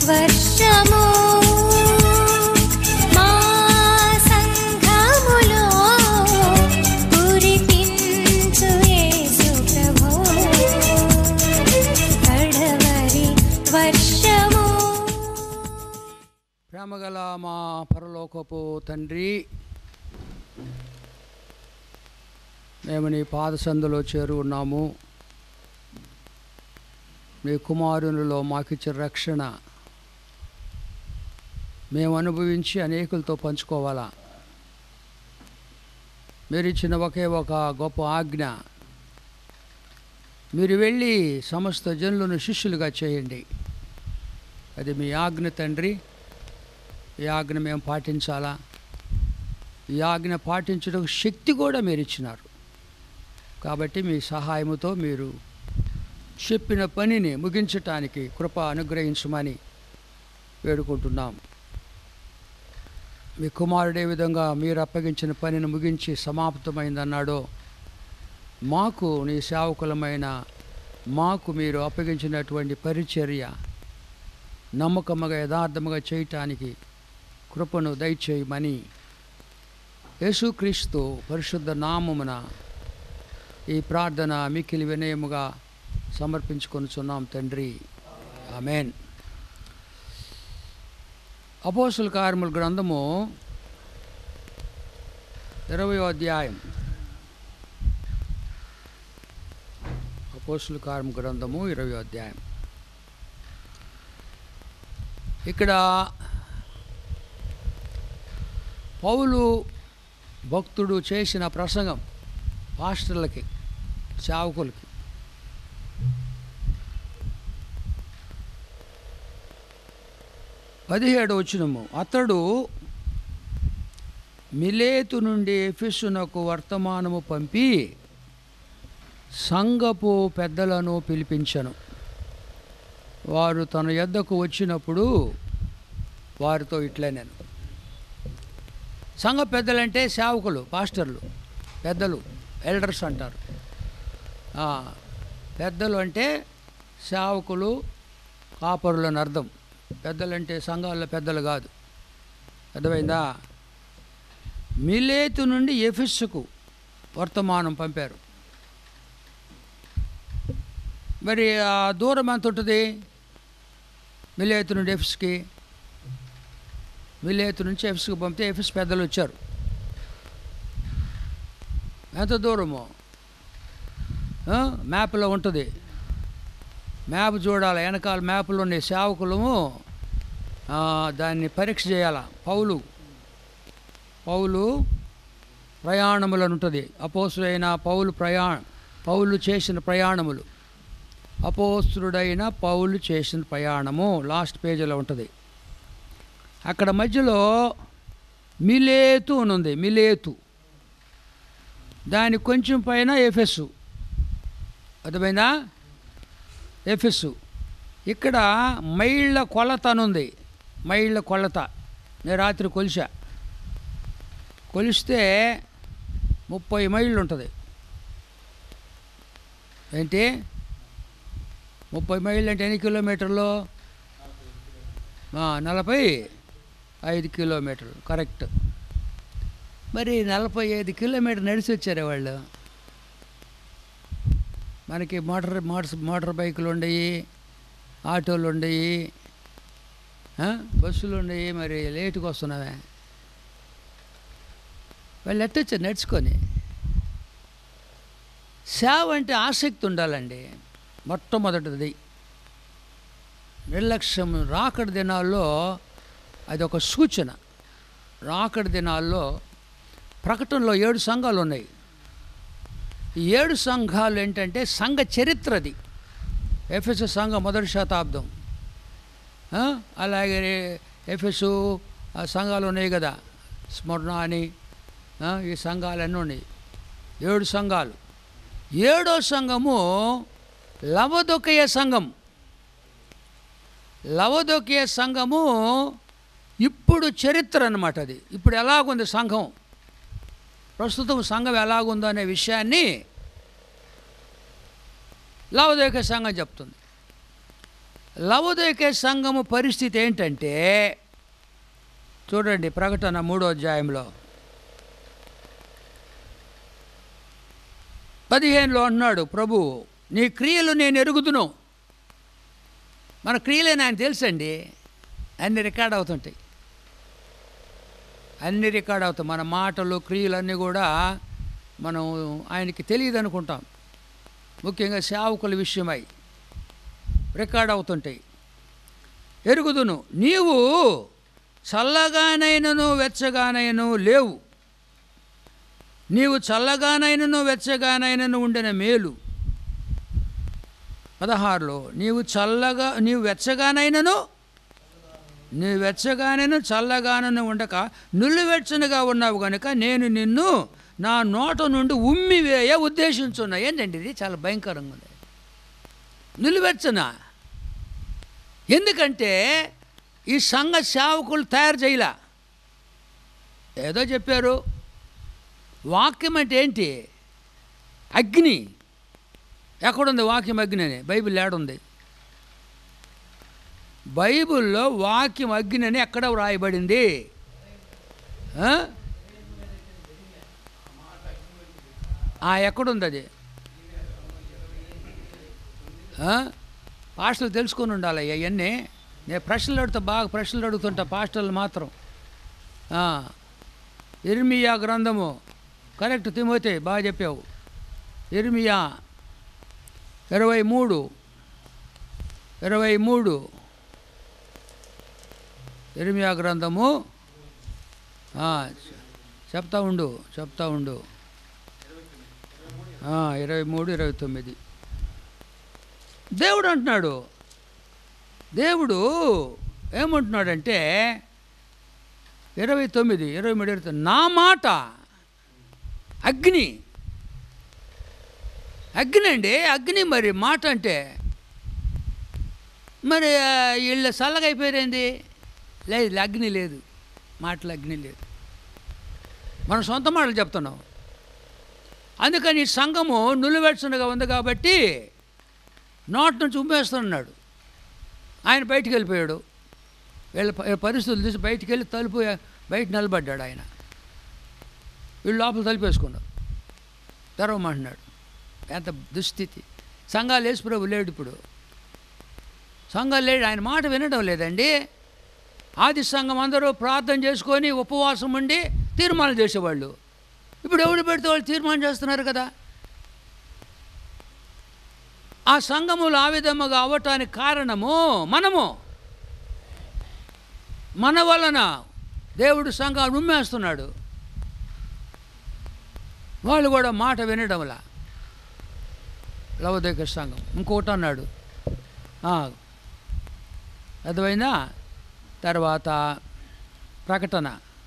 వర్షము మా సంఘములో కురిపించు యేసు ప్రభు కడవరి వర్షము ప్రేమగల మా పరలోకపు తండ్రి మేము నీ పాదసందులో చేరు ఉన్నాము నీ కుమారునిలో మాకిచ్చిన రక్షణ మేము అనుభవించి అనేకులతో పంచుకోవాలా మీరు ఇచ్చిన ఒకే ఒక గొప్ప ఆజ్ఞ మీరు వెళ్ళి సమస్త జనులను శిష్యులుగా చేయండి అది మీ ఆజ్ఞ తండ్రి ఈ ఆజ్ఞ మేము పాటించాలా ఈ ఆజ్ఞ పాటించడం శక్తి కూడా మీరు ఇచ్చినారు కాబట్టి మీ సహాయముతో మీరు చెప్పిన పనిని ముగించటానికి కృప అనుగ్రహించమని వేడుకుంటున్నాం మీ కుమారుడే విధంగా మీరు అప్పగించిన పనిని ముగించి సమాప్తమైందన్నాడో మాకు నీ సేవకులమైన మాకు మీరు అప్పగించినటువంటి పరిచర్య నమ్మకముగా యథార్థముగా చేయటానికి కృపను దయచేయమని యేసుక్రీస్తు పరిశుద్ధ నామమున ఈ ప్రార్థన మిక్కిలి వినయముగా సమర్పించుకొనుచున్నాం తండ్రి ఆమెన్ అపోసుల కార్యముల గ్రంథము ఇరవయో అధ్యాయం అపోసుల కార్యము గ్రంథము ఇరవయో అధ్యాయం ఇక్కడ పౌలు భక్తుడు చేసిన ప్రసంగం పాస్టర్లకి సేవకులకి పదిహేడు వచ్చినము అతడు మిలేతు నుండి ఎఫెసునకు వర్తమానము పంపి సంఘపు పెద్దలను పిలిపించను వారు తన యొద్దకు వచ్చినప్పుడు వారితో ఇట్లే నేను సంఘ పెద్దలంటే సేవకులు పాస్టర్లు పెద్దలు ఎల్డర్స్ అంటారు ఆ, పెద్దలు అంటే సేవకులు కాపరులు అని అర్థం పెద్దలంటే సంఘాల్లో పెద్దలు కాదు అర్థమైందా మిలేతు నుండి ఎఫిస్సుకు వర్తమానం పంపారు మరి ఆ దూరం ఎంత ఉంటుంది మిలేతు నుండి ఎఫిస్కి మిలేతు నుంచి ఎఫ్స్కి పంపితే ఎఫ్ఎస్ పెద్దలు వచ్చారు ఎంత దూరము ఆ? మ్యాప్లో ఉంటుంది మ్యాప్ చూడాలి వెనకాల మ్యాప్లో ఉండే సేవకులము ఆ, దాన్ని పరీక్ష చేయాల పౌలు పౌలు ప్రయాణములను ఉంటుంది అపోసుడైన పౌలు ప్రయాణ పౌలు చేసిన ప్రయాణములు అపోస్తుడైన పౌలు చేసిన ప్రయాణము లాస్ట్ పేజీలో ఉంటుంది అక్కడ మధ్యలో మిలేతు అని ఉంది మిలేతు దాని కొంచెం పైన ఎఫెస్సు అర్థమైందా ఎఫెస్సు ఇక్కడ మైళ్ళ కొలత అని ఉంది మైళ్ళ కొలత నేను రాత్రి కొలిసా కొలిస్తే ముప్పై మైళ్ళు ఉంటుంది ఏంటి ముప్పై మైళ్ళు అంటే ఎన్ని కిలోమీటర్లు ఆ, నలభై ఐదు కిలోమీటర్లు కరెక్ట్ మరి నలభై ఐదు కిలోమీటర్ నడిచి వచ్చారే వాళ్ళు మనకి మోటార్ మోటార్ మోటార్ బైకులు ఉండయి ఆటోలు ఉండయి ఆ, బస్సులు ఉండయి మరి లేటుగా వస్తున్నావే వాళ్ళు ఎట్టొచ్చారు నడుచుకొని సేవ అంటే ఆసక్తి ఉండాలండి మొట్టమొదటిది నిర్లక్ష్యం రాకడి దినాల్లో అది ఒక సూచన రాకడి దినాల్లో ప్రకటనలో ఏడు సంఘాలు ఉన్నాయి ఈ ఏడు సంఘాలు ఏంటంటే సంఘ చరిత్రది ఎఫ్ఎస్ సంఘం మొదటి శతాబ్దం ఆ? అలాగే ఎఫ్ఎస్ సంఘాలు ఉన్నాయి కదా స్మరణ అని ఆ? ఈ సంఘాలన్నీ ఉన్నాయి ఏడు సంఘాలు ఏడో సంఘము లవదొకయ సంఘం లవదొకయ సంఘము ఇప్పుడు చరిత్ర అన్నమాట అది ఇప్పుడు ఎలాగుంది సంఘం ప్రస్తుతం సంఘం ఎలాగుందో అనే విషయాన్ని లవదొకయ సంఘం చెప్తుంది లవదోకే సంఘము పరిస్థితి ఏంటంటే చూడండి ప్రకటన మూడో అధ్యాయంలో పదిహేనులో అంటున్నాడు ప్రభు నీ క్రియలు నేను ఎరుగుదును మన క్రియలేని ఆయన తెలుసండి అన్ని రికార్డ్ అవుతుంటాయి అన్ని రికార్డ్ అవుతాయి మన మాటలు క్రియలు అన్నీ కూడా మనం ఆయనకి తెలియదు అనుకుంటాం ముఖ్యంగా సేవకుల విషయమై రికార్డ్ అవుతుంటాయి ఎరుగుదును నీవు చల్లగానైనను వెచ్చగానైనను లేవు నీవు చల్లగానైనను వెచ్చగానైనను ఉండిన మేలు పదహారులో నీవు చల్లగా నీవు వెచ్చగానైనను నీ వెచ్చగానైనా చల్లగానను ఉండక నులివెచ్చనుగా ఉన్నావు కనుక నేను నిన్ను నా నోట నుండి ఉమ్మివేయ ఉద్దేశించున్నా ఏంటండి ఇది చాలా భయంకరంగా ఉంది నిలువెచ్చన ఎందుకంటే ఈ సంఘ సేవకులు తయారు చేయలే ఏదో చెప్పారు వాక్యం అంటే ఏంటి అగ్ని ఎక్కడుంది వాక్యం అగ్ని అని బైబిల్ ఏడుంది బైబిల్లో వాక్యం అగ్ని అని ఎక్కడ వ్రాయబడింది ఆ? ఆ, ఎక్కడుంది అది ఆ? పాస్టర్లు తెలుసుకొని ఉండాలి అవన్నీ నేను ప్రశ్నలు అడుగుతా బాగా ప్రశ్నలు అడుగుతుంటా పాస్టర్లు మాత్రం ఆ. ఇర్మియా గ్రంథము కరెక్ట్ తిమోతే బాగా చెప్పావు ఇర్మియా ఇరవై మూడు ఇరవై మూడు ఇర్మియా గ్రంథము ఆ, చెప్తా ఉండు చెప్తా ఉండు ఆ, ఇరవై మూడు ఇరవై తొమ్మిది దేవుడు అంటున్నాడు దేవుడు ఏమంటున్నాడంటే ఇరవై తొమ్మిది ఇరవై మూడు ఇరవై తొమ్మిది నా మాట అగ్ని అగ్ని అండి అగ్ని మరి మాట అంటే మరి ఆ, వీళ్ళు చల్లగా అయిపోయారేంది లేదు అగ్ని లేదు మాటలు అగ్ని లేదు మనం సొంత మాటలు చెప్తున్నాం అందుకని ఈ సంఘము నులివెచ్చనగా ఉంది కాబట్టి నోటి నుంచి ఉమ్మేస్తున్నాడు ఆయన బయటికి వెళ్ళిపోయాడు వీళ్ళ ప- పరిస్థితులు చూసి బయటికి వెళ్ళి తలుపు బయట నిలబడ్డాడు ఆయన వీళ్ళు లోపల తలుపేసుకున్నారు తెరవమంటున్నాడు ఎంత దుస్థితి సంఘాలు వేసి ప్రభు లేడు ఇప్పుడు సంఘాలు లేడు ఆయన మాట వినడం లేదండి ఆది సంఘం అందరూ ప్రార్థన చేసుకొని ఉపవాసం ఉండి తీర్మానం చేసేవాళ్ళు ఇప్పుడు ఎవడు పెడితే వాళ్ళు తీర్మానం చేస్తున్నారు కదా ఆ సంఘములు ఆ విధముగా అవ్వటానికి కారణము మనము మన వలన దేవుడు సంఘాలు ఉమ్మేస్తున్నాడు వాళ్ళు కూడా మాట వినడంలా లవదేక సంఘం ఇంకొకటి అన్నాడు ఆ, అర్థమైందా తర్వాత ప్రకటన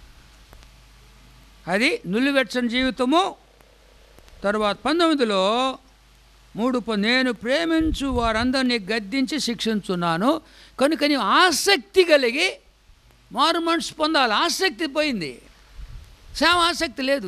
అది నులివెచ్చని జీవితము తర్వాత పంతొమ్మిదిలో మూడు ప- నేను ప్రేమించు వారందరినీ గద్దించి శిక్షించున్నాను కనుక నీవు ఆసక్తి కలిగి మారు మనసు పొందాలి ఆసక్తి పోయింది సేవ ఆసక్తి లేదు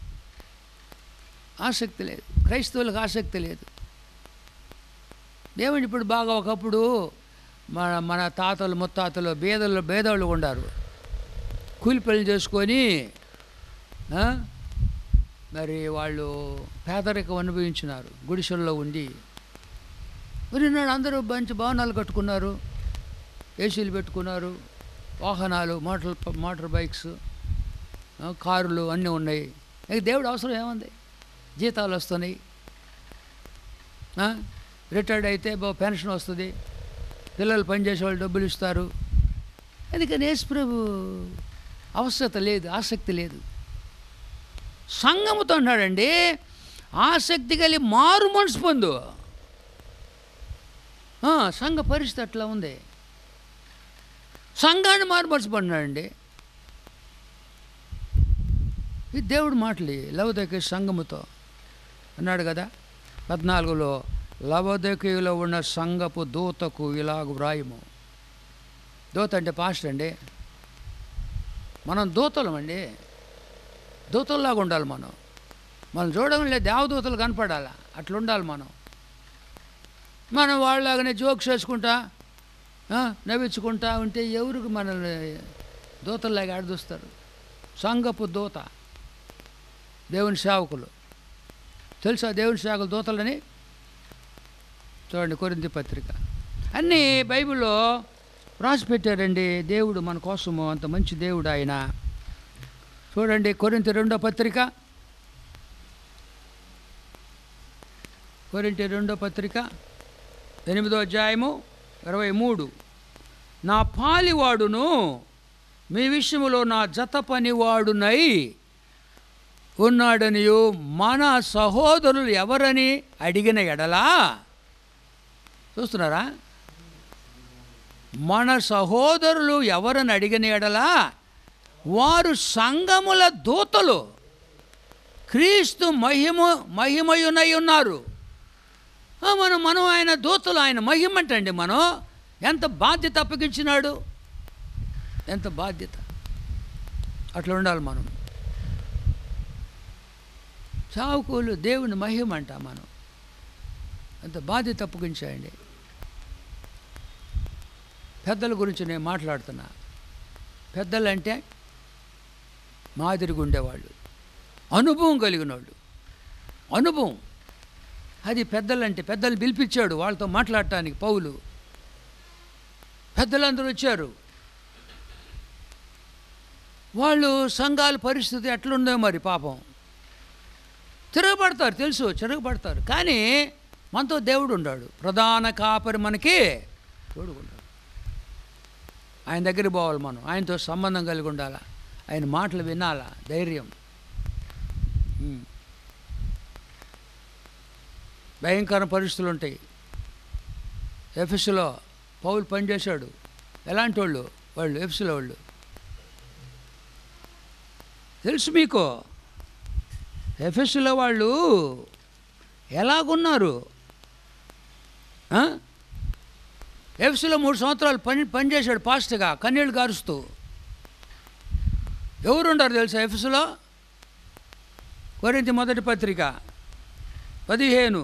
ఆసక్తి లేదు క్రైస్తవులకు ఆసక్తి లేదు ఏమండి ఇప్పుడు బాగా ఒకప్పుడు మన మన తాతలు ముత్తాతలు బేదలు భేదవాళ్ళు ఉండారు కూలి పనులు చేసుకొని ఆ, మరి వాళ్ళు పేదరికం అనుభవించినారు గుడిసెల్లో ఉండి మరి నాడు అందరూ మంచి భవనాలు కట్టుకున్నారు ఏసీలు పెట్టుకున్నారు వాహనాలు మోటార్ మోటార్ బైక్స్ ఆ, కారులు అన్నీ ఉన్నాయి ఇక దేవుడు అవసరం ఏముంది జీతాలు వస్తున్నాయి ఆ, రిటైర్డ్ అయితే బా పెన్షన్ వస్తుంది పిల్లలు పనిచేసే వాళ్ళు డబ్బులు ఇస్తారు అందుకని యేసు ప్రభు అవసరత లేదు ఆసక్తి లేదు సంఘముతో అన్నాడండి ఆసక్తి కలిగి మారు మనసు పొందు ఆ, సంఘ పరిస్థితి అట్లా ఉంది సంఘాన్ని మారు మనసు పొందినాడండి ఇది దేవుడి మాటలు లవదకి సంఘముతో అన్నాడు కదా పద్నాలుగులో లవదకిలో ఉన్న సంఘపు దూతకు ఇలాగ వ్రాయము దూత అంటే పాస్టర్ అండి మనం దూతలం అండి దూతల్లాగా ఉండాలి మనం మనం చూడడం లేదు దేవదూతలు కనపడాలా అట్లా ఉండాలి మనం మనం వాళ్ళలాగానే జోక్స్ వేసుకుంటా ఆ, నవ్వించుకుంటా ఉంటే ఎవరికి మనల్ని దూతల్లాగా ఆడదూస్తారు సంగపు దూత దేవుని సేవకులు తెలుసా దేవుని సేవకులు దూతలని చూడండి కొరింది పత్రిక అన్నీ బైబిల్లో రాసి పెట్టారండి దేవుడు మన కోసము అంత మంచి దేవుడు ఆయన చూడండి కొరింతి రెండో పత్రిక కొరింటి రెండో పత్రిక ఎనిమిదో అధ్యాయము ఇరవై మూడు నా పాలివాడును మీ విషయములో నా జత పనివాడునై ఉన్నాడనియు మన సహోదరులు ఎవరని అడిగిన ఎడలా చూస్తున్నారా మన సహోదరులు ఎవరని అడిగిన ఎడలా వారు సంగముల దూతలు క్రీస్తు మహిమ మహిమయునై ఉన్నారు ఆ, మనం మనం ఆయన దూతలు ఆయన మహిమంటండి మనం ఎంత బాధ్యత అప్పగించినాడు ఎంత బాధ్యత అట్లా ఉండాలి మనం చావుకోలు దేవుని మహిమ అంట మనం అంత బాధ్యత అప్పగించాయండి పెద్దల గురించి నేను మాట్లాడుతున్నా పెద్దలు అంటే మాదిరిగా ఉండేవాళ్ళు అనుభవం కలిగిన వాళ్ళు అనుభవం అది పెద్దలంటే పెద్దలు పిలిపించాడు వాళ్ళతో మాట్లాడటానికి పౌలు పెద్దలందరూ వచ్చారు వాళ్ళు సంఘాల పరిస్థితి ఎట్లుందో మరి పాపం తిరగబడతారు తెలుసు తిరగబడతారు కానీ మనతో దేవుడు ఉన్నాడు ప్రధాన కాపరి మనకి తోడుకున్నాడు ఆయన దగ్గర పోవాలి మనం ఆయనతో సంబంధం కలిగి ఉండాలా ఆయన మాటలు వినాలా ధైర్యం ఉమ్. భయంకర పరిస్థితులు ఉంటాయి ఎఫ్ఎస్లో పౌలు పనిచేశాడు ఎలాంటి వాళ్ళు వాళ్ళు ఎఫ్ఎస్లో వాళ్ళు తెలుసు మీకు ఎఫ్ఎస్లో వాళ్ళు ఎలాగున్నారు ఆ? ఎఫ్ఎస్లో మూడు సంవత్సరాలు పని పనిచేశాడు పాస్ట్గా కన్నీళ్ళు కారుస్తూ ఎవరుండారు తెలుసా ఎఫ్ఎస్లో కొరింతి మొదటి పత్రిక పదిహేను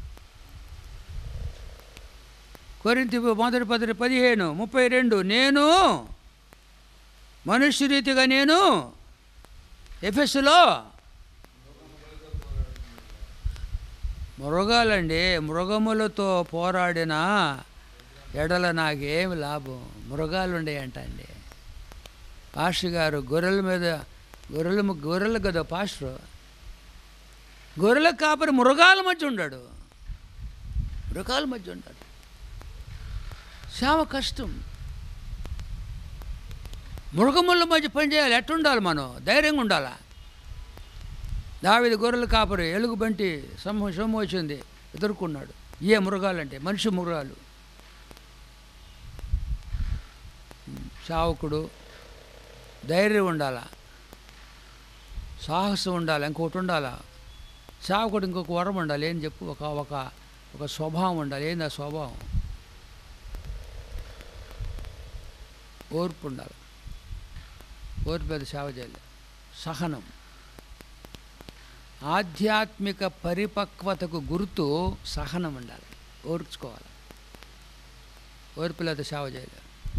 కొరింతి మొదటి పత్రిక పదిహేను ముప్పై రెండు నేను మనుష్య రీతిగా నేను ఎఫెస్లో మృగాలండి మృగములతో పోరాడిన ఎడల నాకేమి లాభం మృగాలు ఉండేయంట అండి పాస్టర్ గారు గొర్రెల మీద గొర్రెల గొర్రెలు కదా పాస్టర్ గొర్రెల కాపరి మృగాల మధ్య ఉన్నాడు మృగాల మధ్య ఉంటాడు సేవ కష్టం మృగముల మధ్య పనిచేయాలి ఎట్టుండాలి మనం ధైర్యంగా ఉండాలా దావిది గొర్రెల కాపరి ఎలుగు బంటి సమూహ సొమ్ము వచ్చింది ఎదుర్కొన్నాడు ఏ మృగాలంటే మనిషి మృగాలు సావకుడు ధైర్యం ఉండాలా సాహసం ఉండాలి ఇంకొకటి ఉండాలా సావకుడు ఇంకొక వరం ఉండాలి ఏం చెప్పు ఒక ఒక ఒక స్వభావం ఉండాలి ఏంది ఆ స్వభావం ఓర్పు ఉండాలి ఓర్పు మీద సేవ చేయాలి సహనం ఆధ్యాత్మిక పరిపక్వతకు గుర్తు సహనం ఉండాలి ఓర్చుకోవాలి ఓర్పు లేదా సేవ చేయాలి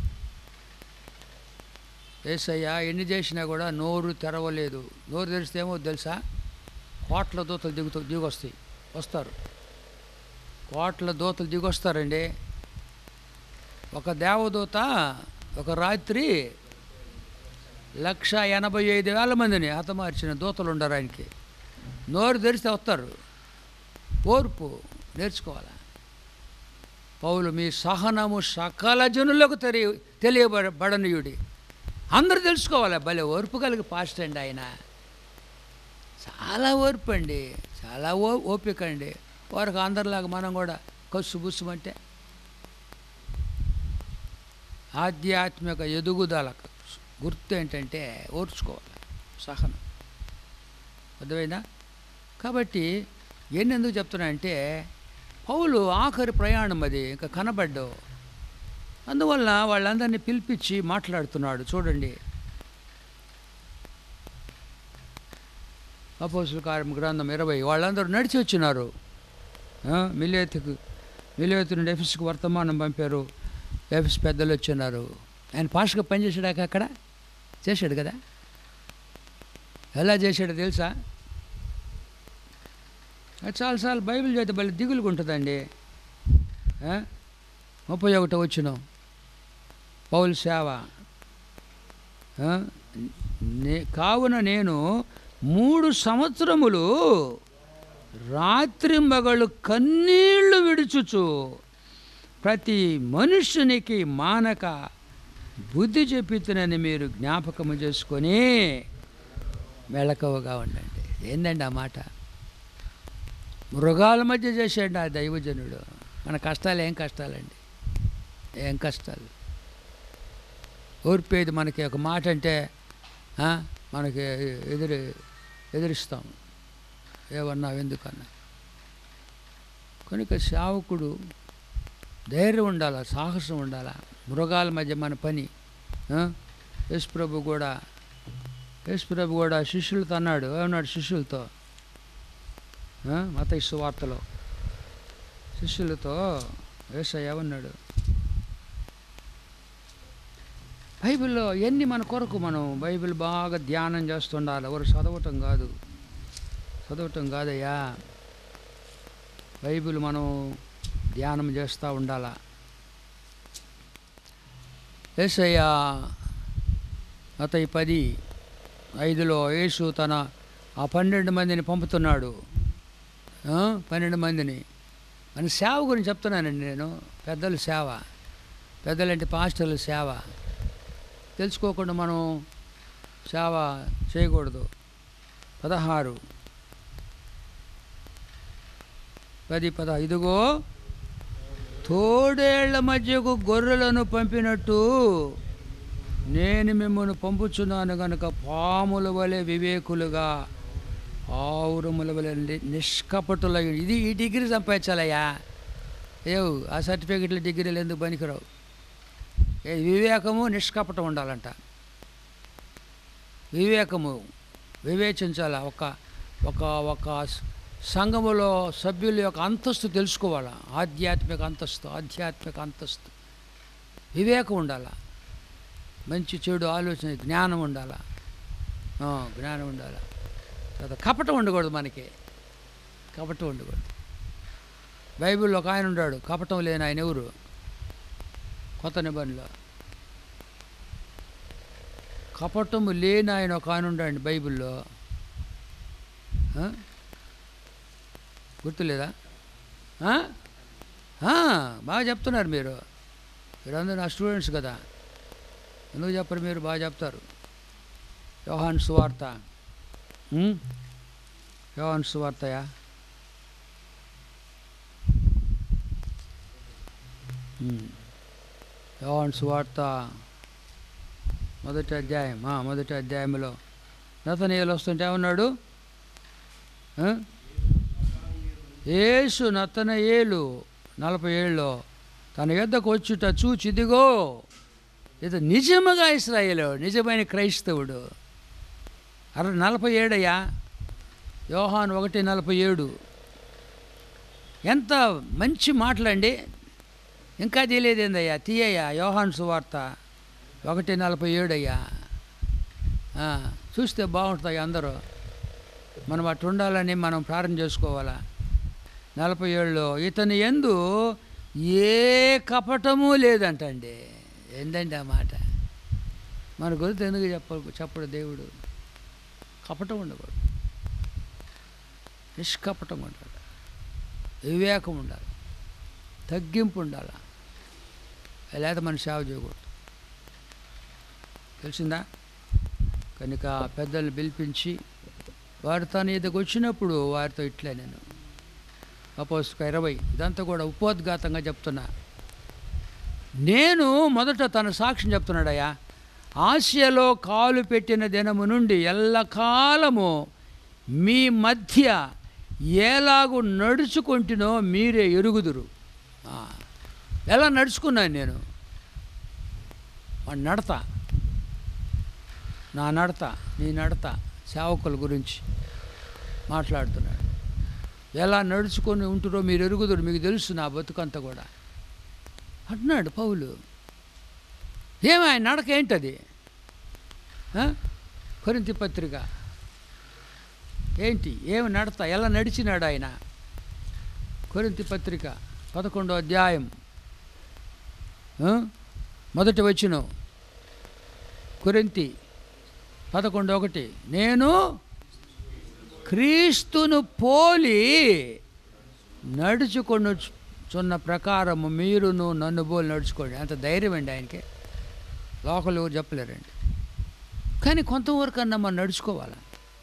ఏసయ్య ఎన్ని చేసినా కూడా నోరు తెరవలేదు నోరు తెరిస్తే ఏమో తెలుసా కోట్ల దూతలు దిగుతూ దిగొస్తాయి వస్తారు కోట్ల దూతలు దిగొస్తారండి ఒక దేవదూత ఒక రాత్రి లక్ష ఎనభై ఐదు వేల మందిని హతమార్చిన దూతలు ఉండరు ఆయనకి నోరు తెరిస్తే వస్తారు ఓర్పు నేర్చుకోవాలి పౌలు మీ సహనము సకల జనులకు తెలియ తెలియబడనీయుడి అందరూ తెలుసుకోవాలి భలే ఓర్పు కలిగి పాస్ట్ అండి ఆయన చాలా ఓర్పు అండి చాలా ఓ ఓపిక అండి వారికి అందరిలాగా మనం కూడా కసు బుస్సుమంటే ఆధ్యాత్మిక ఎదుగుదలకు గుర్తు ఏంటంటే ఓర్చుకోవాలి సహనం అర్థమైందా కాబట్టి ఎన్ని ఎందుకు చెప్తున్నా అంటే పౌలు ఆఖరి ప్రయాణం అది ఇంకా కనబడ్డావు అందువల్ల వాళ్ళందరినీ పిలిపించి మాట్లాడుతున్నాడు చూడండి అపోసుల కార్యం గ్రంథం ఇరవై వాళ్ళందరూ నడిచి వచ్చినారు ఆ, మిలేతుకు మిలేతు నుండి ఎఫెస్కు వర్తమానం పంపారు ఎఫ్ఎస్ పెద్దలు వచ్చిన్నారు ఆయన పాస్ట్గా పనిచేసాడాక అక్కడ చేశాడు కదా ఎలా చేశాడో తెలుసా అది చాలాసార్లు బైబిల్ చదివితే భలే దిగులుగా ఉంటుందండి ఆ? ముప్పై ఒకటో వచ్చిన పౌల్ సేవ ఆ? నే కావున నేను మూడు సంవత్సరములు రాత్రింబగళ్ళు కన్నీళ్లు విడుచుచు ప్రతి మనుష్యునికి మానక బుద్ధి చెప్పితునని మీరు జ్ఞాపకము చేసుకొని మెళకవగా ఉండండి ఏందండి ఆ మాట మృగాల మధ్య చేసాడు ఆ దైవజనుడు మన కష్టాలు ఏం కష్టాలండి ఏం కష్టాలు ఓర్పేది మనకి ఒక మాట అంటే ఆ, మనకి ఎదురు ఎదురిస్తాం ఏమన్నా ఎందుకన్నా కనుక సేవకుడు ధైర్యం ఉండాలా సాహసం ఉండాలా మృగాల మధ్య మన పని ఆ? యేసు ప్రభు కూడా యేసు ప్రభు కూడా శిష్యులతో అన్నాడు ఏమన్నాడు శిష్యులతో ఆ? మత వార్తలో శిష్యులతో ఏసయ్య ఏమన్నాడు బైబిల్లో ఎన్ని మన కొరకు మనం బైబిల్ బాగా ధ్యానం చేస్తుండాలి ఎవరు చదవటం కాదు చదవటం కాదయ్యా బైబిల్ మనం ధ్యానం చేస్తూ ఉండాలా ఏసయ్య అతయి పది ఐదులో యేసు తన ఆ పన్నెండు మందిని పంపుతున్నాడు ఆ, పన్నెండు మందిని మన సేవ గురించి చెప్తున్నానండి నేను పెద్దల సేవ పెద్దలంటే పాస్టర్ల సేవ తెలుసుకోకుండా మనం సేవ చేయకూడదు పదహారు పది పద ఇదిగో తోడేళ్ల మధ్యకు గొర్రెలను పంపినట్టు నేను మిమ్మల్ని పంపుచున్నాను కనుక పాముల వలె వివేకులుగా ఆవురముల వలె ని- నిష్కపటుల ఇది ఈ డిగ్రీ సంపాదించాలయ్యా ఏవు ఆ సర్టిఫికెట్లు డిగ్రీలు ఎందుకు పనికిరావు ఏ వివేకము నిష్కపటం ఉండాలంట వివేకము వివేచించాల ఒక ఒక ఒక స- సంఘములో సభ్యుల యొక్క అంతస్తు తెలుసుకోవాలా ఆధ్యాత్మిక అంతస్తు ఆధ్యాత్మిక అంతస్తు వివేకం ఉండాలా మంచి చెడు ఆలోచన జ్ఞానం ఉండాలా ఆ, జ్ఞానం ఉండాలా తర్వాత కపటం ఉండకూడదు మనకి కపటం ఉండకూడదు బైబిల్లో ఒక ఆయన ఉన్నాడు కపటం లేని ఆయన ఎవరు కొత్త నిబంధనలో కపటము లేని ఆయన ఒక ఆయన ఉండండి బైబిల్లో ఆ? గుర్తులేదా ఆ? ఆ, బాగా చెప్తున్నారు మీరు మీరందరూ నా స్టూడెంట్స్ కదా ఎందుకు చెప్పరు మీరు బాగా చెప్తారు యోహాన్ సువార్త ఉం? యోహాన్ సువార్తయా ఉం. యోహాన్ సువార్త మొదటి అధ్యాయం ఆ, మొదటి అధ్యాయంలో నతనీయులు వస్తుంటే ఏమన్నాడు ఆ? యేసు నతనయేలు నలభై ఏళ్ళలో తన యొద్దకు వచ్చుట చూచి ఇదిగో ఇది నిజముగా ఇస్రాయేలు నిజమైన క్రైస్తవుడు అర నలభై ఏడయ్యా యోహాన్ ఒకటి నలభై ఏడు ఎంత మంచి మాటలండి ఇంకా తెలియదేందయ్యా తీయయ్యా యోహాన్ సువార్త ఒకటి నలభై ఏడయ్యా ఆ, చూస్తే బాగుంటుంది అందరూ మనం అటు ఉండాలని మనం ప్రార్థన చేసుకోవాలా నలభై ఏళ్ళలో ఇతని ఎందు ఏ కపటము లేదంటండి ఏందండి ఆ మాట మన గురించి ఎందుకు చెప్ప చెప్పడు దేవుడు కపటం ఉండకూడదు నిష్కపటం ఉండాలి వివేకం ఉండాలి తగ్గింపు ఉండాలి లేదా మన సేవ చేయకూడదు తెలిసిందా కనుక పెద్దలు పిలిపించి వారు తన ఇదికి వచ్చినప్పుడు వారితో ఇట్లే నేను అపోస్తుక ఇరవై ఇదంతా కూడా ఉపోద్ఘాతంగా చెప్తున్నా నేను మొదట తన సాక్ష్యం చెప్తున్నాడయ్యా ఆసియాలో కాలు పెట్టిన దినము నుండి ఎల్లకాలము మీ మధ్య ఎలాగు నడుచుకుంటునో మీరే ఎరుగుదురు ఆ, ఎలా నడుచుకున్నాను నేను వాడి నడత నా నడత నీ నడత సేవకుల గురించి మాట్లాడుతున్నాడు ఎలా నడుచుకొని ఉంటురో మీరు ఎరుగుదురు మీకు తెలుసు నా బతుకంతా కూడా అంటున్నాడు పౌలు ఏమి ఆయన నడక ఏంటది ఆ? కొరింథీ పత్రిక ఏంటి ఏమి నడత ఎలా నడిచినాడు ఆయన కొరింథీ పత్రిక పదకొండో అధ్యాయం ఆ? మొదటి వచ్చిన కొరింతి పదకొండు ఒకటి నేను క్రీస్తును పోలి నడుచుకొని చున్న ప్రకారము మీరును నన్ను పోలి నడుచుకోండి అంత ధైర్యం అండి ఆయనకి లోకలు ఎవరు చెప్పలేరండి కానీ కొంతవరకు అన్నా మనం నడుచుకోవాలి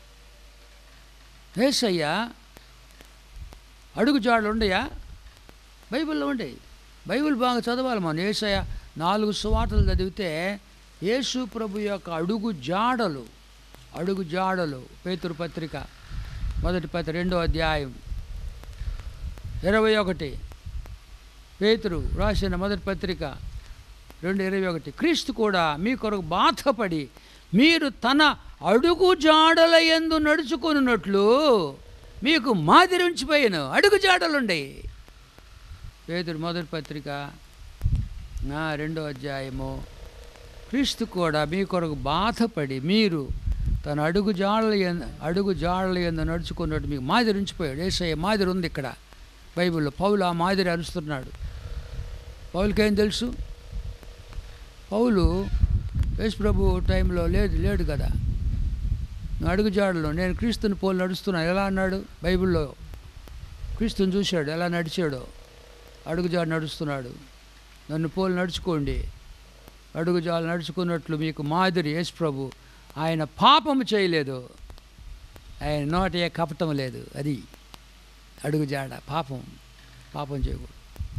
ఏసయ్యా అడుగు జాడలు ఉండయా బైబిల్లో ఉండేవి బైబిల్ బాగా చదవాలి మనం ఏసయ్య నాలుగు సువార్తలు చదివితే యేసు ప్రభు యొక్క అడుగు జాడలు అడుగు జాడలు పేతురు పత్రిక మొదటి పత్రిక రెండో అధ్యాయం ఇరవై ఒకటి పేతురు రాసిన మొదటి పత్రిక రెండు ఇరవై ఒకటి క్రీస్తు కూడా మీ కొరకు బాధపడి మీరు తన అడుగు జాడల ఎందు నడుచుకున్నట్లు మీకు మాదిరి ఉంచిపోయాను అడుగు జాడలుండయి పేదరు మొదటి పత్రిక నా రెండో అధ్యాయము క్రీస్తు కూడా మీ కొరకు బాధపడి మీరు తన అడుగు జాడల ఎందు అడుగు జాడల ఎందు నడుచుకున్నట్టు మీకు మాదిరి ఉంచిపోయాడు ఏసయ్య మాదిరి ఉంది ఇక్కడ బైబిల్లో పౌలు ఆ మాదిరి అరుస్తున్నాడు పౌలుకేం తెలుసు పౌలు యేసు ప్రభు టైంలో లేదు లేడు కదా నువ్వు అడుగు జాడలో నేను క్రీస్తుని పోలు నడుస్తున్నాను ఎలా అన్నాడు బైబిల్లో క్రీస్తుని చూశాడు ఎలా నడిచాడో అడుగుజాడు నడుస్తున్నాడు నన్ను పోలు నడుచుకోండి అడుగుజాలు నడుచుకున్నట్లు మీకు మాదిరి యేసు ప్రభు ఆయన పాపము చేయలేదు ఆయన నోట ఏ కపటం లేదు అది అడుగుజాడ పాపం పాపం చేయకూడదు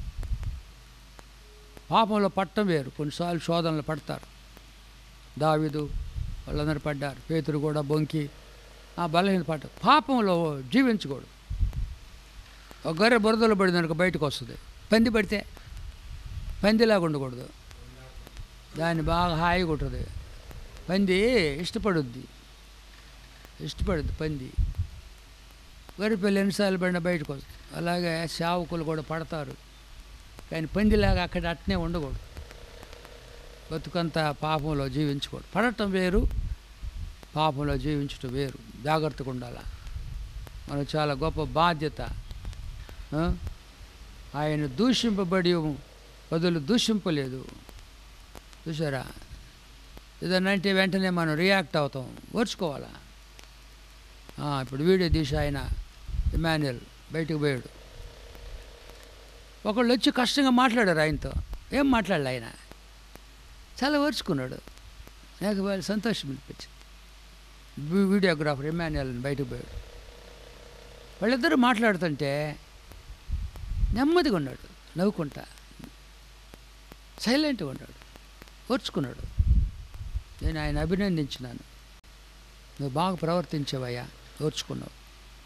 పాపంలో పట్టం వేరు కొన్నిసార్లు శోధనలు పడతారు దావిదు వాళ్ళందరూ పడ్డారు పేతురు కూడా బొంకి ఆ బలహీన పట్ట పాపంలో జీవించకూడదు ఒక గొర్రె బురదలో పడిందనుకో బయటకు వస్తుంది పంది పడితే పందిలాగా ఉండకూడదు దాన్ని బాగా హాయిగా ఉంటుంది పంది ఇష్టపడుద్ది ఇష్టపడుద్ది పంది గొర్రె పిల్ల ఎన్నిసార్లు పడినా బయటకు వస్తుంది అలాగే సేవకులు కూడా పడతారు కానీ పందిలాగా అక్కడ అట్నే ఉండకూడదు బతుకంతా పాపంలో జీవించకూడదు పడటం వేరు పాపంలో జీవించటం వేరు జాగ్రత్తగా ఉండాలి మనకు చాలా గొప్ప బాధ్యత ఆ? ఆయన దూషింపబడి బదులు దూషింపలేదు చూసారా ఏదన్నా అంటే వెంటనే మనం రియాక్ట్ అవుతాం ఓర్చుకోవాలా ఆ, ఇప్పుడు వీడియో తీసి ఆయన ఇమాన్యుయల్ బయటకు పోయాడు ఒకళ్ళు వచ్చి కష్టంగా మాట్లాడారు ఆయనతో ఏం మాట్లాడలే ఆయన చాలా ఓర్చుకున్నాడు నాకు వాళ్ళు సంతోషం అనిపించింది వీ- వీడియోగ్రాఫర్ ఇమాన్యుయల్ బయటకు పోయాడు వాళ్ళిద్దరూ మాట్లాడుతుంటే నెమ్మదిగా ఉన్నాడు నవ్వుకుంటా సైలెంట్గా ఉన్నాడు ఓర్చుకున్నాడు నేను ఆయన అభినందించినాను నువ్వు బాగా ప్రవర్తించావయ్యా ఓర్చుకున్నావు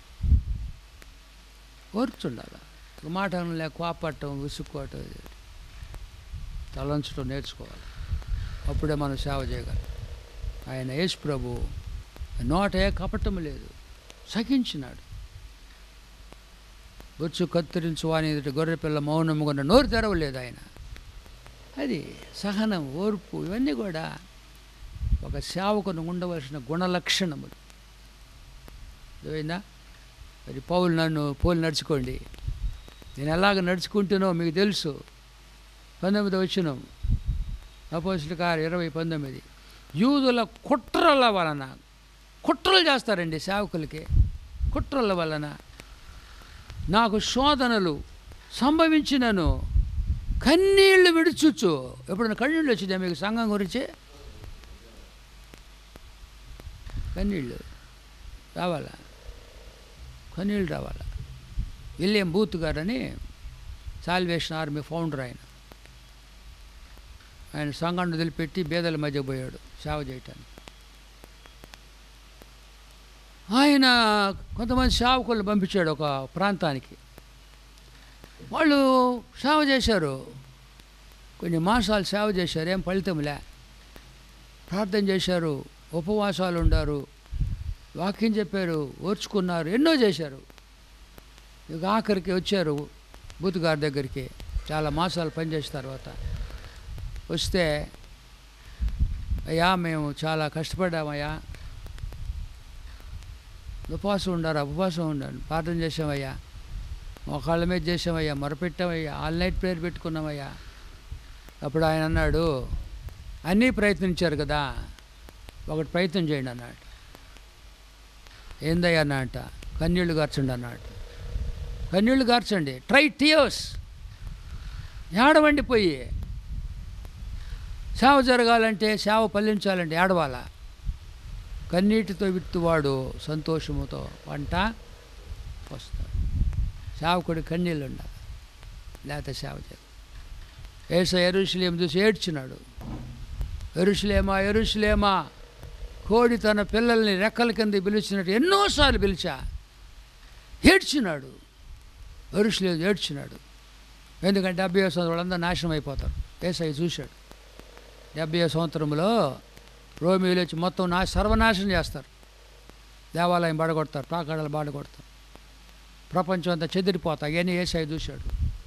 ఓర్చుండాలి ఒక మాట లేక కోపడటం విసుక్కోవటం ఇది. తలంచడం నేర్చుకోవాలి అప్పుడే మనం సేవ చేయగలం ఆయన యేసు ప్రభు నోట ఏ కపటం లేదు సహించినాడు బొచ్చు కత్తిరించు వాని ఎదుట గొర్రెపిల్ల మౌనముగా ఉన్న నోరు తెరవలేదు ఆయన అది సహనం ఓర్పు ఇవన్నీ కూడా ఒక సేవకును ఉండవలసిన గుణలక్షణములు అర్థమైందా మరి పౌలు నన్ను పోలు నడుచుకోండి నేను ఎలాగ నడుచుకుంటునో మీకు తెలుసు పంతొమ్మిది వచ్చిన అపోజిట్ కారు ఇరవై పంతొమ్మిది యూదుల కుట్రల వలన కుట్రలు చేస్తారండి సేవకులకి కుట్రల వలన నాకు శోధనలు సంభవించినను కన్నీళ్లు విడుచుచ్చు ఎప్పుడైనా కన్నీళ్ళు వచ్చిందా మీకు సంఘం గురించి కన్నీళ్ళు రావాలా కన్నీళ్ళు రావాలా విలియం బూత్ గారని సాల్వేషన్ ఆర్మీ ఫౌండర్ ఆయన ఆయన సంఘాన్ని వదిలిపెట్టి బేదల మధ్య పోయాడు సేవ చేయటానికి ఆయన కొంతమంది సేవకులను పంపించాడు ఒక ప్రాంతానికి వాళ్ళు సేవ చేశారు కొన్ని మాసాలు సేవ చేశారు ఏం ఫలితంలే ప్రార్థన చేశారు ఉపవాసాలు ఉండారు వాక్యం చెప్పారు ఓర్చుకున్నారు ఎన్నో చేశారు ఇక ఆఖరికి వచ్చారు బూత్ గారి దగ్గరికి చాలా మాసాలు పనిచేసిన తర్వాత వస్తే అయ్యా మేము చాలా కష్టపడ్డామయ్యా ఉపవాసం ఉండారు ఉపవాసం ఉండాలి ప్రార్థన చేసామయ్యా మోకాళ్ళ మీద చేసామయ్యా మొరపెట్టామయ్యా ఆల్ నైట్ ప్రేయర్ పెట్టుకున్నామయ్యా అప్పుడు ఆయన అన్నాడు అన్నీ ప్రయత్నించారు కదా ఒకటి ప్రయత్నం చేయండి అన్నాడు ఏందయ్యా అన్నట కన్నీళ్ళు గార్చండి అన్నాడు కన్నీళ్ళు గార్చండి ట్రై టియర్స్ ఏడవండి పోయి సేవ జరగాలంటే సేవ ఫలించాలంటే ఏడవాలా కన్నీటితో విత్తువాడు సంతోషముతో పంట వస్తాడు సేవకుడి కన్నీళ్ళు ఉండాలి లేకపోతే సేవ చేయాలి ఏస ఎరుషులేం చూసి ఏడ్చినాడు ఎరుషులేమా ఎరుషులేమా కోడి తన పిల్లల్ని రెక్కల కింద పిలిచినట్టు ఎన్నోసార్లు పిలిచా ఏడ్చినాడు ఎరుషులేదు ఏడ్చినాడు ఎందుకంటే డెబ్బై సంవత్సరం వాళ్ళందరూ నాశనం అయిపోతారు ఏసై చూశాడు డెబ్బై సంవత్సరంలో రోమియోలు వచ్చి మొత్తం నా సర్వనాశనం చేస్తారు దేవాలయం బాడగొడతారు ప్రాకారాలు బాడగొడతారు ప్రపంచం అంతా చెదిరిపోతాయి అవన్నీ ఏసై చూశాడు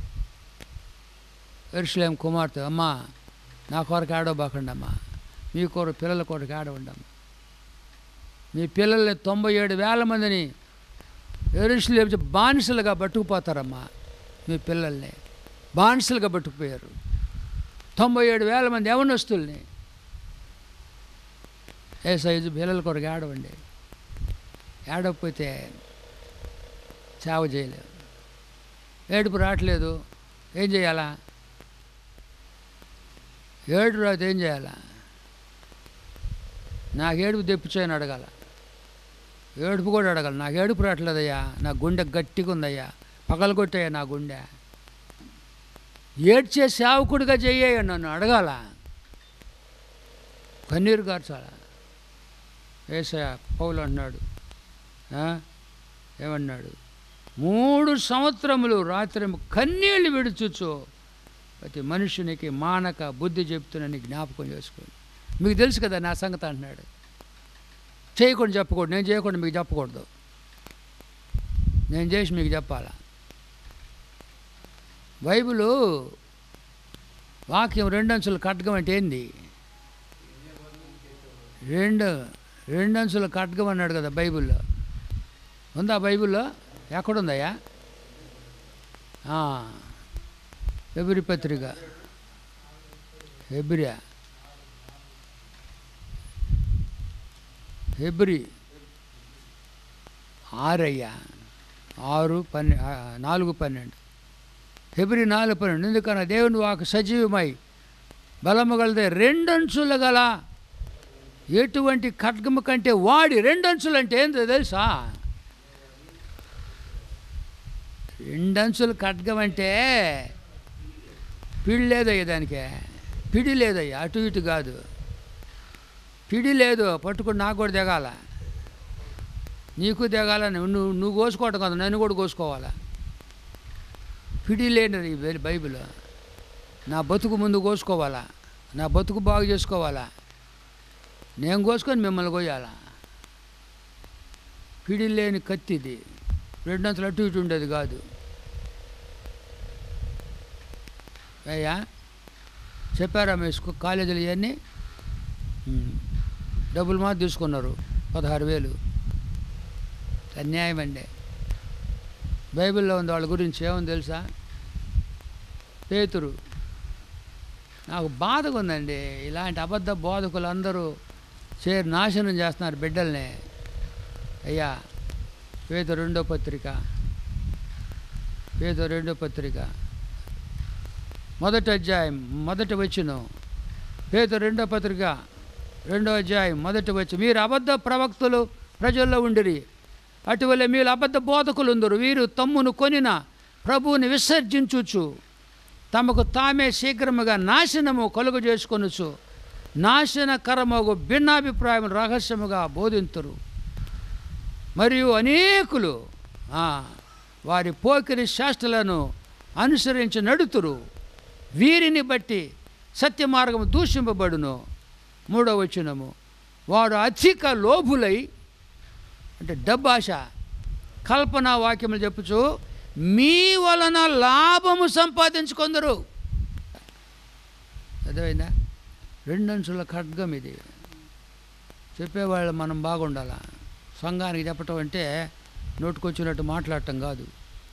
ఎరుసలేం కుమార్తె అమ్మా నా కొరకు ఆడవబాకండి అమ్మా మీ కొరకు పిల్లల కొరకు ఆడవండి అమ్మా మీ పిల్లల్ని తొంభై ఏడు వేల మందిని ఎరుసలేం బానిసలుగా పట్టుకుపోతారమ్మా మీ పిల్లల్ని బానిసలుగా పట్టుకుపోయారు తొంభై ఏడు వేల మంది యవనస్తుల్ని ఏ సైజు పిల్లల కొరకు ఆడవండి ఏడకపోతే సేవ చేయలేవు ఏడుపు రావట్లేదు ఏం చేయాలా ఏడు రాదు ఏం చేయాలా నాకు ఏడుపు తెప్పించాయని అడగాల ఏడుపు కూడా అడగాలి నాకు ఏడుపు రావట్లేదయ్యా నా గుండె గట్టిగా ఉందయ్యా పగలగొట్టయ్యా నా గుండె ఏడ్చే సేవకుడిగా చెయ్యయ్యా నన్ను అడగాల కన్నీరు గార్చాలా ఏసయ పౌలు అన్నాడు ఆ? ఏమన్నాడు మూడు సంవత్సరములు రాత్రి కన్నీళ్ళు విడుచుచు ప్రతి మనుషునికి మానక బుద్ధి చెప్తున్నని జ్ఞాపకం చేసుకోండి మీకు తెలుసు కదా నా సంగతి అంటున్నాడు చేయకుండా చెప్పకూడదు నేను చేయకుండా మీకు చెప్పకూడదు నేను చేసి మీకు చెప్పాలా బైబిలు వాక్యం రెండంచులు కట్టకం అంటే ఏంది రెండు రెండంచులు కట్టకం అన్నాడు కదా బైబిల్లో ఉందా బైబిల్లో ఎక్కడుందయ్యా ఎబ్రి పత్రిక హెబ్రియా హెబ్రి ఆరయ్యా ఆరు పన్నె ఆ, నాలుగు పన్నెండు ఫిబ్రి నాలుగు పన్నెండు ఎందుకన్నా దేవుని వాకు సజీవమై బలము గలదే రెండంచులు గల ఎటువంటి ఖడ్గము కంటే వాడి రెండంచులు అంటే ఏంటో తెలుసా రెండంచులు ఖడ్గం అంటే పిడి లేదయ్యా దానికి పిడి లేదయ్యా అటు ఇటు కాదు పిడి లేదు పట్టుకుని నాకు కూడా దిగాల నీకు దిగాల నువ్వు నువ్వు కోసుకోవటం కదా నన్ను కూడా కోసుకోవాలా పిడి లేనిది ఈ బై- బైబిల్ నా బతుకు ముందు కోసుకోవాలా నా బతుకు బాగు చేసుకోవాలా నేను కోసుకొని మిమ్మల్ని కోయాలా పిడి లేని కత్తి ఇది రెండంతలు అటు ఇటు ఉండేది కాదు అయ్యా చెప్పారా మీ స్కూ కాలేజీలు ఇవన్నీ ఉమ్. డబ్బులు మాత్రం తీసుకున్నారు పదహారు వేలు అన్యాయం అండి బైబిల్లో ఉంది వాళ్ళ గురించి ఏముంది తెలుసా పేతురు నాకు బాధగా ఉందండి ఇలాంటి అబద్ధ బోధకులు అందరూ చేరి నాశనం చేస్తున్నారు బిడ్డల్ని అయ్యా పేద రెండో పత్రిక పేద రెండో పత్రిక మొదటి అధ్యాయం మొదటి వచ్చును పేద రెండో పత్రిక రెండో అధ్యాయం మొదటి వచ్చి మీరు అబద్ధ ప్రవక్తలు ప్రజల్లో ఉండిరి అటువలే మీరు అబద్ధ బోధకులు ఉందరు వీరు తమ్మును కొనిన ప్రభువుని విసర్జించుచు తమకు తామే శీఘ్రముగా నాశనము కలుగు చేసుకొనుచు నాశనకరమగు భిన్నాభిప్రాయం రహస్యముగా బోధింతురు మరియు అనేకులు ఆ, వారి పోకిరి శాస్త్రాలను అనుసరించి నడుతురు వీరిని బట్టి సత్య మార్గము దూషింపబడును మూడవ వచనము వాడు అధిక లోభులై అంటే డబ్బాష కల్పన వాక్యములు చెప్పుచు మీ వలన లాభము సంపాదించుకొందరు అర్థమైందా రెండంచుల ఖడ్గం ఇది చెప్పేవాళ్ళు మనం బాగుండాలా సంఘానికి చెప్పటం అంటే నోటుకొచ్చినట్టు మాట్లాడటం కాదు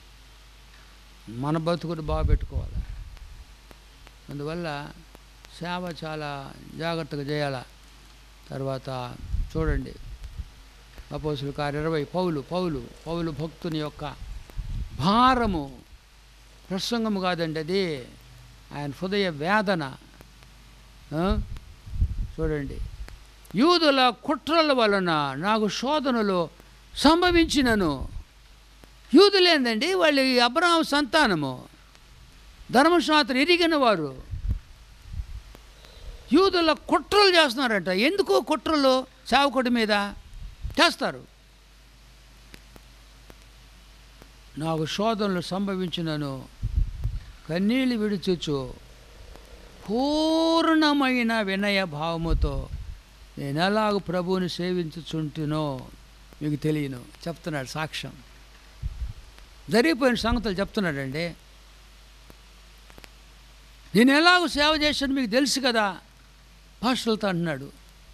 మన బతుకుని బాగా పెట్టుకోవాలి అందువల్ల సేవ చాలా జాగ్రత్తగా చేయాల తర్వాత చూడండి అపోసులు కారు ఇరవై పౌలు పౌలు పౌలు భక్తుని యొక్క భారము ప్రసంగము కాదండి అది ఆయన హృదయ వేదన ఆ? చూడండి యూదుల కుట్రల వలన నాకు శోధనలు సంభవించినను యూదులేందండి వాళ్ళు ఈ అబ్రహాం సంతానము ధర్మశాస్త్రం ఎరిగిన వారు యూదుల కుట్రలు చేస్తున్నారంట ఎందుకు కుట్రలు సేవకుడి మీద చేస్తారు నాకు శోధనలు సంభవించినను కన్నీళ్ళు విడిచుచు పూర్ణమైన వినయ భావముతో నేను ఎలాగ ప్రభువుని సేవించుచుంటునో మీకు తెలియను చెప్తున్నాడు సాక్ష్యం జరిగిపోయిన సంగతులు చెప్తున్నాడండి నేను ఎలాగో సేవ చేశాను మీకు తెలుసు కదా పాస్టర్లతో అంటున్నాడు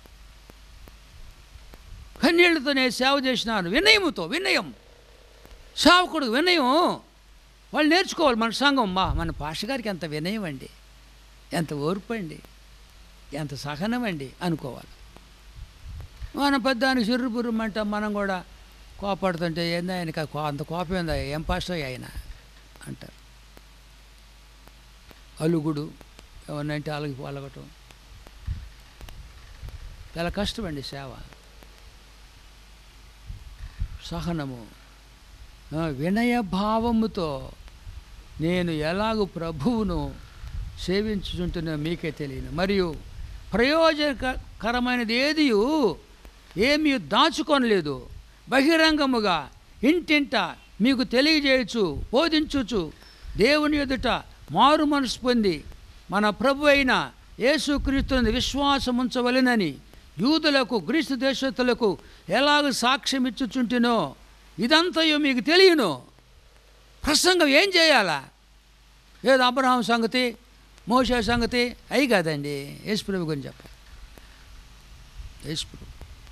కన్నీళ్లతో నేను సేవ చేసినాను వినయముతో వినయం సేవకుడు వినయం వాళ్ళు నేర్చుకోవాలి మన సంఘం మా మన పాష గారికి ఎంత వినయం అండి ఎంత ఓర్పు అండి ఎంత సహనం అండి అనుకోవాలి మన పెద్దానికి చిర్రు బుర్రమంట మనం కూడా కోపడుతుంటే ఏందా ఆయనకి ఆ కో- అంత కోపం ఏందా ఏం పాస్టర్ ఆయన అంటారు అలుగుడు ఎవరినంటే అలగి అలగటం చాలా కష్టమండి సేవ సహనము ఆ, వినయ భావముతో నేను ఎలాగూ ప్రభువును సేవించుచుంటున్నా మీకే తెలియను మరియు ప్రయోజనకరమైనది ఏది ఏమీ దాచుకొనలేదు బహిరంగముగా ఇంటింట మీకు తెలియజేయచ్చు బోధించుచు దేవుని ఎదుట మారు మనసు పొంది మన ప్రభు అయిన యేసుక్రీస్తుని విశ్వాసం ఉంచవలెనని యూదులకు గ్రీస్తు దేశస్తులకు ఎలాగ సాక్ష్యం ఇచ్చుచుంటినో ఇదంతయో మీకు తెలియను ప్రసంగం ఏం చేయాలా ఏదో అబ్రహాం సంగతి మోసే సంగతి అయి కాదండి యేసుప్రభు గురించి చెప్ప యేసుప్రభు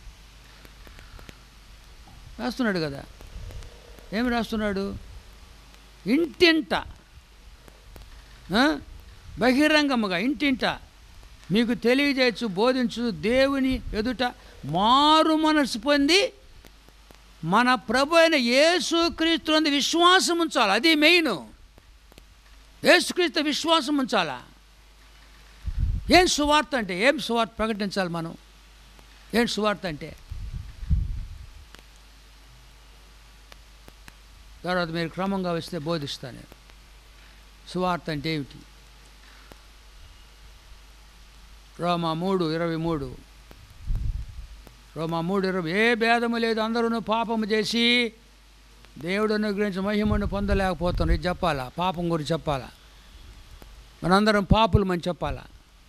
రాస్తున్నాడు కదా ఏమి రాస్తున్నాడు ఇంటింట ఆ? బహిరంగముగా ఇంటింట మీకు తెలియజేయచ్చు బోధించు దేవుని ఎదుట మారు మనసు పొంది మన ప్రభు అయిన యేసుక్రీస్తు అందు విశ్వాసం ఉంచాలి అది మెయిన్ యేసుక్రీస్తు విశ్వాసం ఉంచాలా ఏం సువార్త అంటే ఏం సువార్త ప్రకటించాలి మనం ఏం సువార్త అంటే తర్వాత మీరు క్రమంగా వస్తే బోధిస్తాను నేను సువార్త అంటే ఏమిటి రోమా మూడు ఇరవై మూడు రోమా మూడు ఇరవై ఏ భేదము లేదు అందరూ పాపము చేసి దేవుడు అనుగ్రహించిన మహిమను పొందలేకపోతున్నారు ఇది చెప్పాలా పాపం గురించి చెప్పాలా మనందరం పాపులమని చెప్పాలా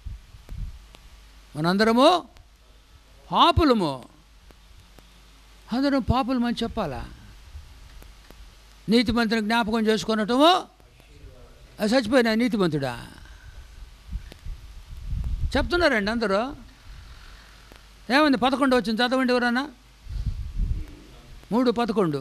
మనందరము పాపులము అందరం పాపులమని చెప్పాలా నీతిమంతుని జ్ఞాపకం చేసుకున్నటము అది చచ్చిపోయిన నీతిమంతుడా చెప్తున్నారండి అందరూ ఏమంది పదకొండు వచ్చింది చదవండి ఎవరన్నా మూడు పదకొండు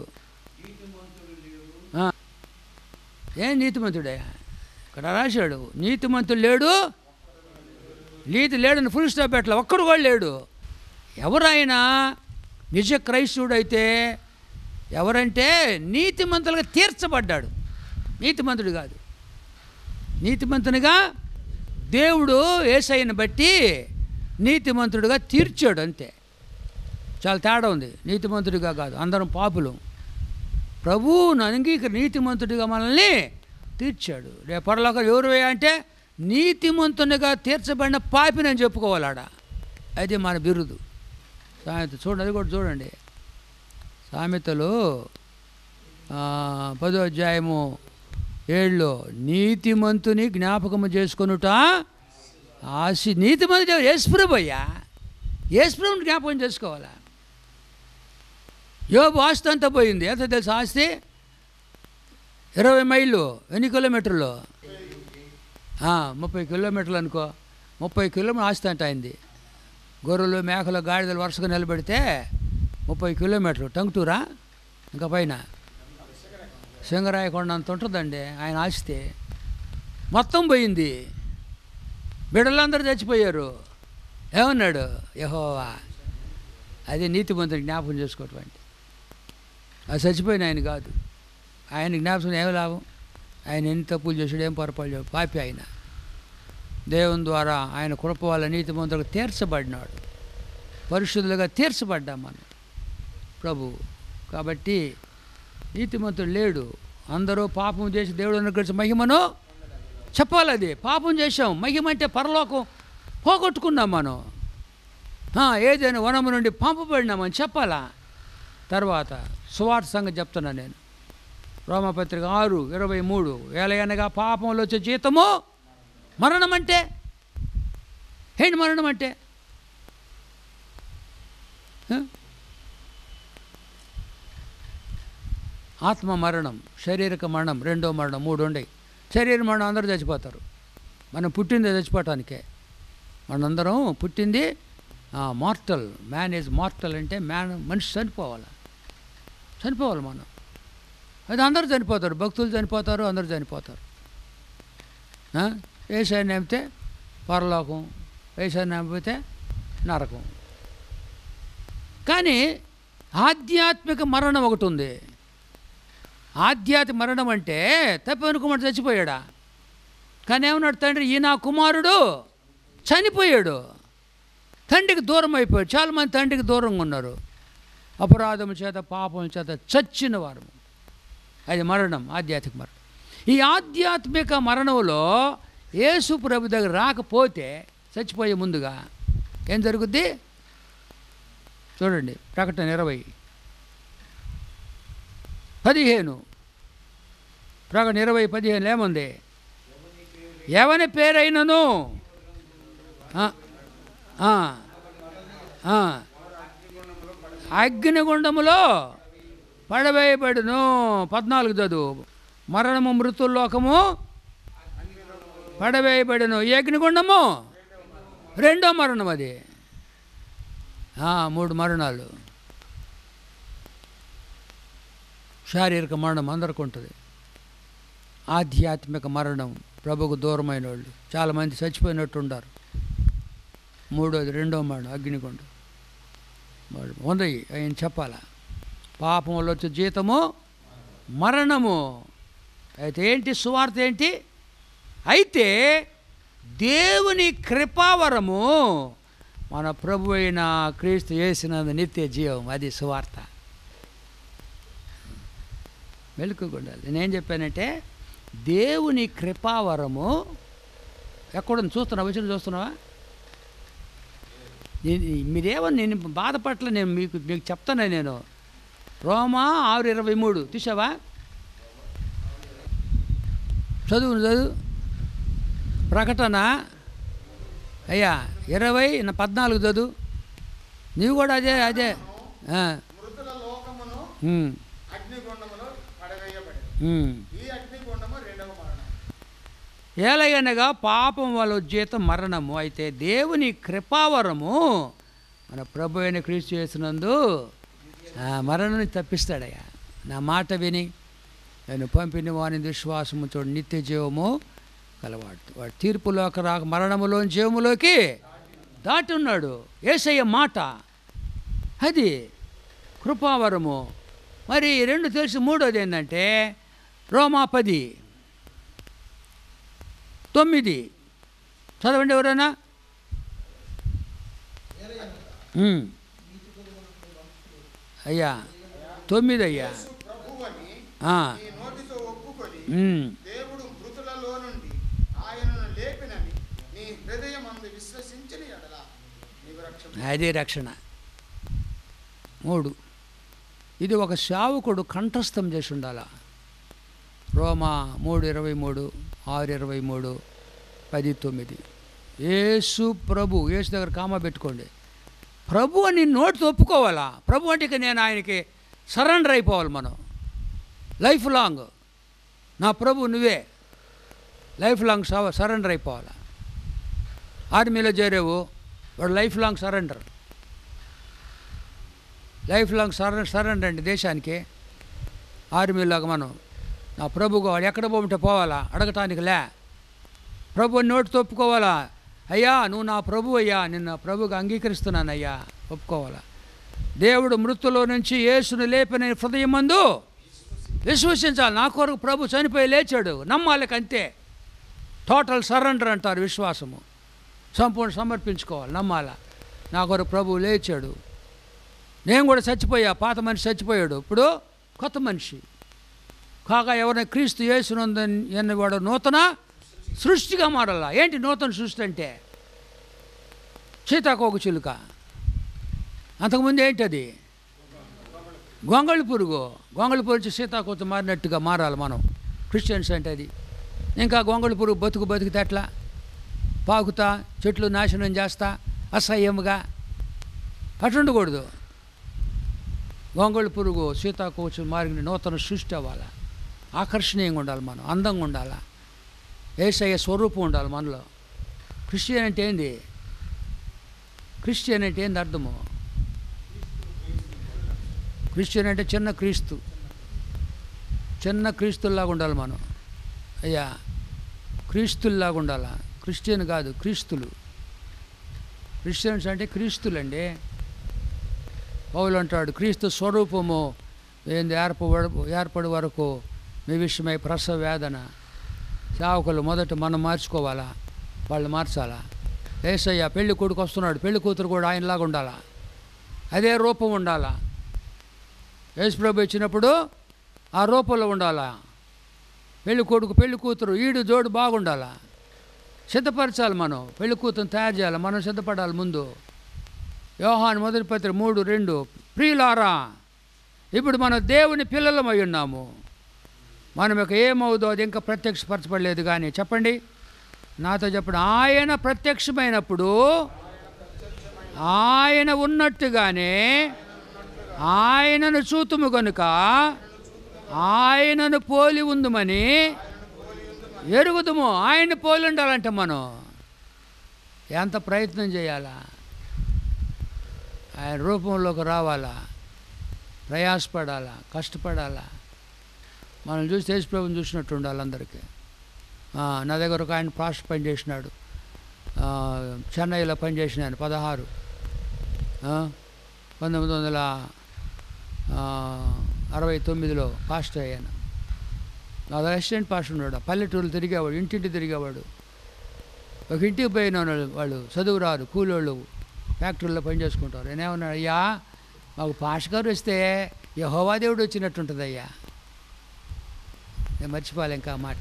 ఆ. ఏం నీతిమంతుడే ఇక్కడ రాశాడు నీతిమంతుడు లేడు నీతి లేడని ఫుల్ స్టాప్ పెట్టలే ఒక్కడు కూడా లేడు ఎవరైనా నిజ క్రైస్తవుడు అయితే ఎవరంటే నీతిమంతులుగా తీర్చబడ్డాడు నీతిమంతుడు కాదు నీతిమంతునిగా దేవుడు ఏసైని బట్టి నీతిమంతుడిగా తీర్చాడు అంతే చాలా తేడా ఉంది నీతిమంతుడిగా కాదు అందరం పాపులు ప్రభువును అంగీకరి నీతిమంతుడిగా మనల్ని తీర్చాడు రేపు పరలోకం ఎవరు అంటే నీతిమంతునిగా తీర్చబడిన పాపిని అని చెప్పుకోవాలాడ అది మన బిరుదు సామెత చూడండి అది కూడా చూడండి సామెతలు ఆ, పదో అధ్యాయము ఏళ్ళు నీతిమంతుని జ్ఞాపకము చేసుకొనుట ఆశి నీతిమంతుడు యేసుప్రభు అయ్యా యేసుప్రభుని జ్ఞాపకం చేసుకోవాలా యోబు ఆస్తి అంతా పోయింది ఎంత తెలుసు ఆస్తి ఇరవై మైళ్ళు ఎన్ని కిలోమీటర్లు ఆ, ముప్పై కిలోమీటర్లు అనుకో ముప్పై కిలోమీటర్ ఆస్తి అంట అయింది గొర్రెలు మేకలు గాడిదలు వరుసగా నిలబెడితే ముప్పై కిలోమీటర్లు టంగుటూరా ఇంకా పైన సింగరాయకొండ అంత ఉంటుందండి ఆయన ఆస్తి మొత్తం పోయింది బిడ్డలందరూ చచ్చిపోయారు ఏమన్నాడు యహోవా అది నీతిమంతుని జ్ఞాపకం చేసుకోవటం అంటే అది చచ్చిపోయిన ఆయన కాదు ఆయన జ్ఞాపకం ఏం లాభం ఆయన ఎన్ని తప్పులు చేసాడు ఏం పొరపాటు చేశాడు పాపి ఆయన దేవుని ద్వారా ఆయన కృప వల్ల నీతిమంతులకు తీర్చబడినాడు పరిశుద్ధులుగా తీర్చబడ్డాం మనం ప్రభు కాబట్టి నీతిమంతుడు లేడు అందరూ పాపం చేసి దేవుడు అనుగ్రహించిన మహిమను చెప్పాలి అది పాపం చేసాం మహిమ అంటే పరలోకం పోగొట్టుకున్నాం మనం ఆ, ఏదైనా వనము నుండి పంపబడినామని చెప్పాలా తర్వాత సువార్త సంగతి చెప్తున్నా నేను రోమపత్రిక ఆరు ఇరవై మూడు ఏలయనగా పాపంలో వచ్చే జీతము మరణం అంటే ఏంటి మరణం అంటే ఆ? ఆత్మ మరణం శారీరక మరణం రెండో మరణం మూడు ఉండయి శరీర మరణం అందరూ చచ్చిపోతారు మనం పుట్టింది చచ్చిపోవటానికే మనందరం పుట్టింది మార్టల్ మ్యాన్ ఈజ్ మార్టల్ అంటే మ్యాన్ మనిషి చనిపోవాలి చనిపోవాలి మనం అది అందరూ చనిపోతారు భక్తులు చనిపోతారు అందరూ చనిపోతారు ఆ? ఏసాయి నమ్మితే పరలోకం ఏసాయి నమ్మితే నరకం కానీ ఆధ్యాత్మిక మరణం ఒకటి ఉంది ఆధ్యాత్మిక మరణం అంటే తప్పనుకుమారు చచ్చిపోయాడా కానీ ఏమన్నాడు తండ్రి ఈ నా కుమారుడు చనిపోయాడు తండ్రికి దూరం అయిపోయాడు చాలామంది తండ్రికి దూరంగా ఉన్నారు అపరాధం చేత పాపం చేత చచ్చిన వారు అది మరణం ఆధ్యాత్మిక మరణం ఈ ఆధ్యాత్మిక మరణంలో యేసు ప్రభు దగ్గర రాకపోతే చచ్చిపోయే ముందుగా ఏం జరుగుద్ది చూడండి ప్రకటన ఇరవై పదిహేను ప్రకటన ఇరవై పదిహేను ఏముంది ఎవని పేరైనను ఆ, ఆ, ఆ, అగ్నిగుండములో పడవేయబడును పద్నాలుగు చదువు మరణము మృతుల్లోకము పడవేయబడును ఈ అగ్నిగుండము రెండో మరణం అది ఆ, మూడు మరణాలు శారీరక మరణం అందరికి ఉంటుంది ఆధ్యాత్మిక మరణం ప్రభుకు దూరమైన వాళ్ళు చాలామంది చచ్చిపోయినట్టు ఉండారు మూడోది రెండో మరణం అగ్నిగుండం వాడు ఉంది ఆయన చెప్పాలా పాపం వల్ల వచ్చే జీతము మరణము అయితే ఏంటి సువార్త ఏంటి అయితే దేవుని కృపావరము మన ప్రభు అయిన క్రీస్తు చేసిన నిత్య జీవం అది సువార్త మెలుకుండాలి నేనేం చెప్పానంటే దేవుని కృపావరము ఎక్కడుంది చూస్తున్నావా వచ్చిన చూస్తున్నావా నేను మీరేమో నేను బాధపట్ల నేను మీకు మీకు చెప్తాను నేను రోమా ఆరు ఇరవై మూడు చూసావా చదువు చదువు ప్రకటన అయ్యా ఇరవై నా పద్నాలుగు చదువు నీవు కూడా అదే అదే ఆ, మృతుల లోకమును ఉమ్, అగ్నిగుండములో పడవేయబడి ఉమ్. ఈ అగ్నిగుండము రెండవ మరణం ఏలయనగా పాపం వల్ల జీతం మరణము అయితే దేవుని కృపావరము మన ప్రభు అయిన క్రీస్తు చేసినందు ఆ మరణాన్ని తప్పిస్తాడయ్యా నా మాట విని నేను పంపిన వాని విశ్వాసము చూడు నిత్య జీవము కలవాడు వాడు తీర్పులోకి రాక మరణములో జీవములోకి దాటి ఉన్నాడు ఏసయ్య మాట అది కృపావరము మరి రెండు తెలిసి మూడోది ఏంటంటే రోమా పది తొమ్మిది చదవండి ఎవరైనా ఉమ్. అయ్యా తొమ్మిది అయ్యా ప్రభువని ఆ, నీ నోటితో ఒప్పుకొని ఉమ్. దేవుడు మృతులలో నుండి ఆయనను లేపినని నీ హృదయం అందు విశ్వసించని ఎడల నీవు రక్షణ అదే రక్షణ మూడు ఇది ఒక శావకుడు కంఠస్థం చేసి ఉండాలా రోమా మూడు ఇరవై మూడు ఆరు ఇరవై మూడు పది తొమ్మిది యేసు ప్రభు యేసు దగ్గర కామా పెట్టుకోండి ప్రభు అని నోటితో ఒప్పుకోవాలా ప్రభు అంటే ఇక నేను ఆయనకి సరెండర్ అయిపోవాలి మనం లైఫ్ లాంగ్ నా ప్రభు నువ్వే లైఫ్ లాంగ్ సరెండర్ అయిపోవాలా ఆర్మీలో చేరావు వాడు life long surrender life long surrender surrender అండి దేశానికి ఆర్మీలాగా మనం నా ప్రభుగా వాడు ఎక్కడ పోమంటే పోవాలా అడగటానికి లే ప్రభు నోటితో ఒప్పుకోవాలా అయ్యా నువ్వు నా ప్రభు అయ్యా నిన్న ప్రభుగా అంగీకరిస్తున్నానయ్యా ఒప్పుకోవాలా దేవుడు మృతులో నుంచి యేసును లేపిన హృదయం మందు విశ్వసించాలి నా కొరకు ప్రభు చనిపోయి లేచాడు నమ్మాలికి అంతే టోటల్ సరెండర్ అంటారు విశ్వాసము సంపూర్ణ సమర్పించుకోవాలి నమ్మాలా నా కొరకు ప్రభు లేచాడు నేను కూడా చచ్చిపోయా పాత మనిషి చచ్చిపోయాడు ఇప్పుడు కొత్త మనిషి కాగా ఎవరైనా క్రీస్తు యేసునందని వాడు నూతన సృష్టిగా మారాల ఏంటి నూతన సృష్టి అంటే సీతాకోక చిలుక అంతకుముందు ఏంటి అది గొంగళి పురుగు గొంగళి పురుగు నుంచి సీతాకోత మారినట్టుగా మారాలి మనం క్రిస్టియన్స్ అంటే అది ఇంకా గొంగళి పురుగు బతుకు బతికితే ఎట్లా పాకుతా చెట్లు నాశనం చేస్తా అసహ్యముగా అటుండకూడదు గొంగళి పురుగు సీతాకోచం మారిన నూతన సృష్టి అవ్వాలి ఆకర్షణీయంగా ఉండాలి మనం అందంగా ఉండాలి ఏసయ్య స్వరూపం ఉండాలి మనలో క్రిస్టియన్ అంటే ఏంది క్రిస్టియన్ అంటే ఏంది అర్థము క్రిస్టియన్ అంటే చిన్న క్రీస్తు చిన్న క్రీస్తుల్లాగా ఉండాలి మనం అయ్యా క్రీస్తుల్లాగా ఉండాలా క్రిస్టియన్ కాదు క్రీస్తులు క్రిస్టియన్స్ అంటే క్రీస్తులండి పౌలు అంటాడు క్రీస్తు స్వరూపము ఏంది ఏర్పడ ఏర్పడి వరకు మీ విషయమై ప్రసవ వేదన సేవకులు మొదట మనం మార్చుకోవాలా వాళ్ళు మార్చాలా ఏసయ్య పెళ్లి కొడుకు వస్తున్నాడు పెళ్లి కూతురు కూడా ఆయనలాగా ఉండాలా అదే రూపం ఉండాలా యేసుప్రభు ఇచ్చినప్పుడు ఆ రూపంలో ఉండాలా పెళ్లి కొడుకు పెళ్లి కూతురు ఈడు జోడు బాగుండాలా సిద్ధపరచాలి మనం పెళ్లి కూతురు తయారు చేయాలి మనం సిద్ధపడాలి ముందు యోహాన్ మొదటి పత్రిక మూడు రెండు ప్రియులారా ఇప్పుడు మన దేవుని పిల్లలమై ఉన్నాము మనం ఇక ఏమవుదో అది ఇంకా ప్రత్యక్షపరచబడలేదు కానీ చెప్పండి నాతో చెప్పండి ఆయన ప్రత్యక్షమైనప్పుడు ఆయన ఉన్నట్టుగానే ఆయనను చూతుము కనుక ఆయనను పోలి ఉందుమని ఎరుగుదుము ఆయన్ని పోలి ఉండాలంటే మనం ఎంత ప్రయత్నం చేయాలా ఆయన రూపంలోకి రావాలా ప్రయాసపడాలా కష్టపడాలా మనం చూసి యేసు ప్రభుని చూసినట్టు ఉండాలి అందరికీ ఆ, నా దగ్గర ఒక ఆయన పాస్ట్ పని చేసినాడు ఆ, చెన్నైలో పనిచేసిన ఆయన పదహారు ఆ, పంతొమ్మిది వందల ఆ, అరవై తొమ్మిదిలో పాస్ట్ అయ్యాను నా దగ్గర అసిస్టెంట్ పాస్ట్ ఉన్నాడు పల్లెటూరు తిరిగేవాడు ఇంటింటి తిరిగేవాడు ఒక ఇంటికి పోయిన వాళ్ళు వాళ్ళు చదువు రారు కూలోళ్ళు ఫ్యాక్టరీలో పని చేసుకుంటారు నేనేమన్నాడు అయ్యా మాకు పాష గారు వస్తే యహోవా దేవుడు వచ్చినట్టుంటుంది అయ్యా నేను మర్చిపోవాలి ఇంకా ఆ మాట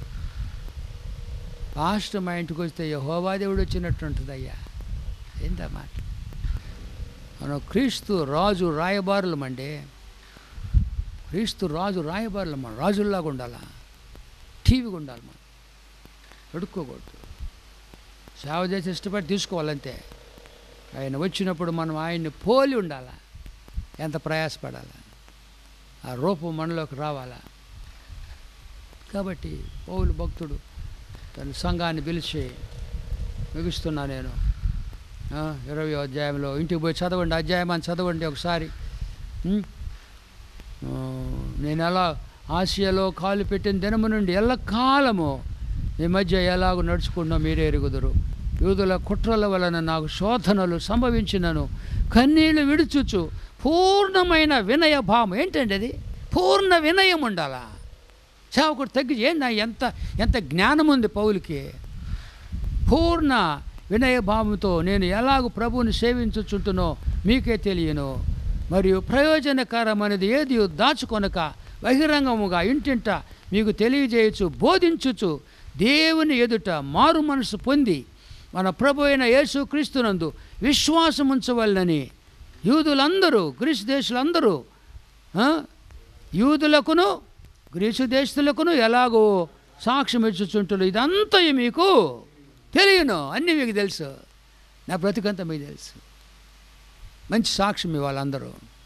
పాస్ట్ మా ఇంటికి వస్తే యహోవా దేవుడు వచ్చినట్టుంటుంది అయ్యా ఏందా మాట మనం క్రీస్తు రాజు రాయబారులమండి క్రీస్తు రాజు రాయబారులు మనం రాజుల్లాగా ఉండాలా టీవీగా ఉండాలి మనం అడుక్కోకూడదు సేవ చేసి ఇష్టపడి తీసుకోవాలంతే ఆయన వచ్చినప్పుడు మనం ఆయన్ని పోలి ఉండాలా ఎంత ప్రయాసపడాలా ఆ రూపం మనలోకి రావాలా కాబట్టి పౌలు భక్తుడు తన సంఘాన్ని పిలిచి ముగిస్తున్నా నేను ఆ, ఇరవై అధ్యాయంలో ఇంటికి పోయి చదవండి అధ్యాయం అని చదవండి ఒకసారి ఉం? ఆ, నేను ఎలా ఆసియాలో కాలు పెట్టిన దినము నుండి ఎల్లకాలము ఈ మధ్య ఎలాగో నడుచుకున్నా మీరే ఎరుగుదురు యూదుల కుట్రల వలన నాకు శోధనలు సంభవించినను కన్నీళ్లు విడుచుచు పూర్ణమైన వినయ భావం ఏంటండి అది పూర్ణ వినయం ఉండాలా సేవకుడు తగ్గి ఏంటి ఎంత ఎంత జ్ఞానం ఉంది పౌలకి పూర్ణ వినయ భావంతో నేను ఎలాగ ప్రభువుని సేవించుచుంటునో మీకే తెలియను మరియు ప్రయోజనకరమైనది ఏది దాచుకొనక బహిరంగముగా ఇంటింట మీకు తెలియజేయచ్చు బోధించుచు దేవుని ఎదుట మారు మనసు పొంది మన ప్రభు అయిన యేసుక్రీస్తునందు విశ్వాసం ఉంచవలనని యూదులందరూ గ్రీసు దేశులందరూ ఆ, యూదులకును గ్రీసు దేశస్తులకును ఎలాగో సాక్ష్యం ఇచ్చుచుంటారు ఇదంతా మీకు తెలియను అన్నీ మీకు తెలుసు నా బ్రతికంతా మీకు తెలుసు మంచి సాక్ష్యం ఇవ్వాలి అందరూ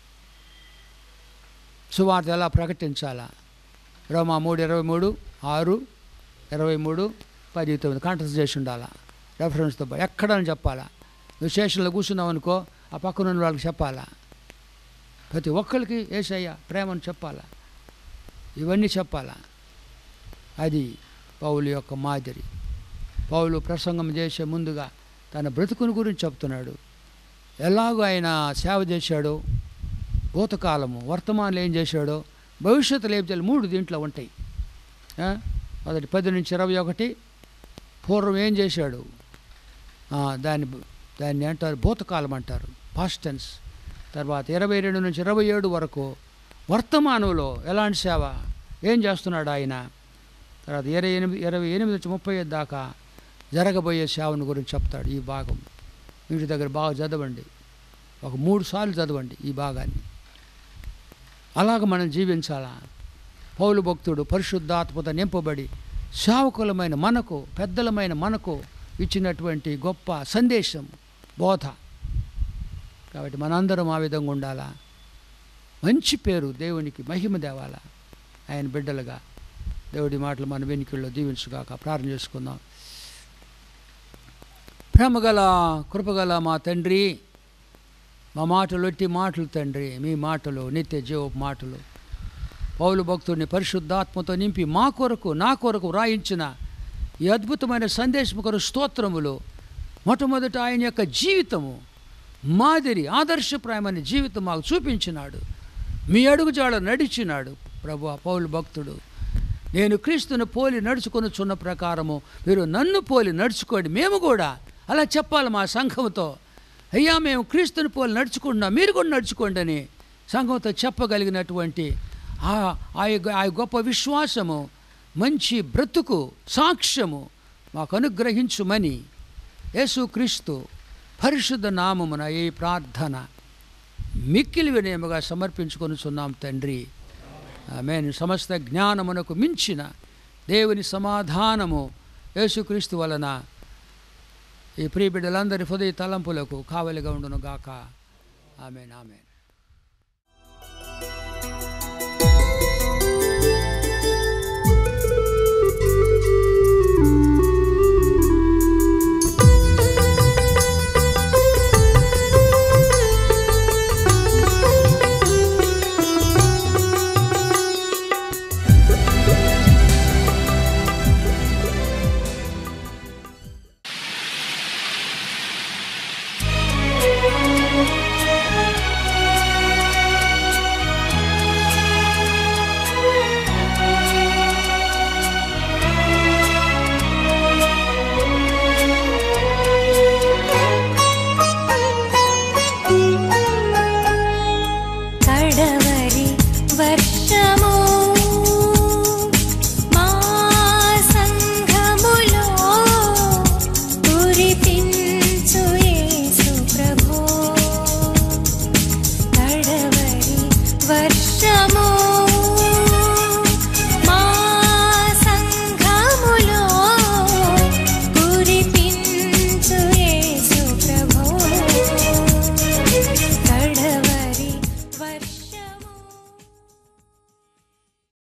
సువార్త ఎలా ప్రకటించాలా రోమా మూడు ఇరవై మూడు ఆరు ఇరవై మూడు పది తొమ్మిది కాంటెస్ట్ చేసి ఉండాలా రెఫరెన్స్తో పాటు ఎక్కడని చెప్పాలా నువ్వు స్టేషన్లో కూర్చున్నావు అనుకో ఆ పక్కన ఉన్న వాళ్ళకి చెప్పాలా ప్రతి ఒక్కరికి ఏసయ్య ప్రేమను చెప్పాలా ఇవన్నీ చెప్పాలా అది పౌలు యొక్క మాదిరి పౌలు ప్రసంగం చేసే ముందుగా తన బ్రతుకుని గురించి చెప్తున్నాడు ఎలాగో ఆయన సేవ చేశాడో భూతకాలము వర్తమానంలో ఏం చేశాడో భవిష్యత్తులో ఏం చేయాలి మూడు దీంట్లో ఉంటాయి ఆ? మొదటి పది నుంచి ఇరవై ఒకటి పూర్వం ఏం చేశాడు ఆ, దాన్ని దాన్ని అంటారు భూతకాలం అంటారు పాస్ట్ టెన్స్ తర్వాత ఇరవై రెండు నుంచి ఇరవై ఏడు వరకు వర్తమానంలో ఎలాంటి సేవ ఏం చేస్తున్నాడు ఆయన తర్వాత ఇరవై ఎనిమిది ఇరవై ఎనిమిది నుంచి ముప్పై ఐదు దాకా జరగబోయే సేవను గురించి చెప్తాడు ఈ భాగం ఇంటి దగ్గర బాగా చదవండి ఒక మూడు సార్లు చదవండి ఈ భాగాన్ని అలాగ మనం జీవించాలా పౌలు భక్తుడు పరిశుద్ధాత్మత నింపబడి సేవకులమైన మనకు పెద్దలమైన మనకు ఇచ్చినటువంటి గొప్ప సందేశం బోధ కాబట్టి మనందరం ఆ విధంగా ఉండాలా మంచి పేరు దేవునికి మహిమ దేవాలా ఆయన బిడ్డలుగా దేవుడి మాటలు మన వెనుకల్లో దీవించుగాక ప్రార్థన చేసుకుందాం ప్రేమగల కృపగల మా తండ్రి మా మాటలు ఎట్టి మాటలు తండ్రి మీ మాటలు నిత్య జీవ మాటలు పౌలు భక్తుడిని పరిశుద్ధాత్మతో నింపి మా కొరకు నా కొరకు వ్రాయించిన ఈ అద్భుతమైన సందేశం కొరకు స్తోత్రములు మొట్టమొదట ఆయన యొక్క జీవితము మాదిరి ఆదర్శప్రాయమైన జీవితం మాకు చూపించినాడు మీ అడుగుజాడ నడిచినాడు ప్రభు పౌలు భక్తుడు నేను క్రీస్తును పోలి నడుచుకొనుచున్న ప్రకారము మీరు నన్ను పోలి నడుచుకోండి మేము కూడా అలా చెప్పాలి మా సంఘంతో అయ్యా మేము క్రీస్తుని పోలి నడుచుకుంటున్నాం మీరు కూడా నడుచుకోండి అని సంఘంతో చెప్పగలిగినటువంటి ఆ ఆ యొక్క- ఆ గొప్ప విశ్వాసము మంచి బ్రతుకు సాక్ష్యము మాకు అనుగ్రహించుమని యేసుక్రీస్తు పరిశుద్ధ నామమున ఈ ప్రార్థన మిక్కిలి వినయముగా సమర్పించుకొనుచున్నాం తండ్రి ఆమెను సమస్త జ్ఞానమునకు మించిన దేవుని సమాధానము యేసుక్రీస్తు వలన ఈ ప్రియ బిడ్డలందరి హృదయ తలంపులకు కావలిగా ఉండును గాక ఆమెన్ ఆమెన్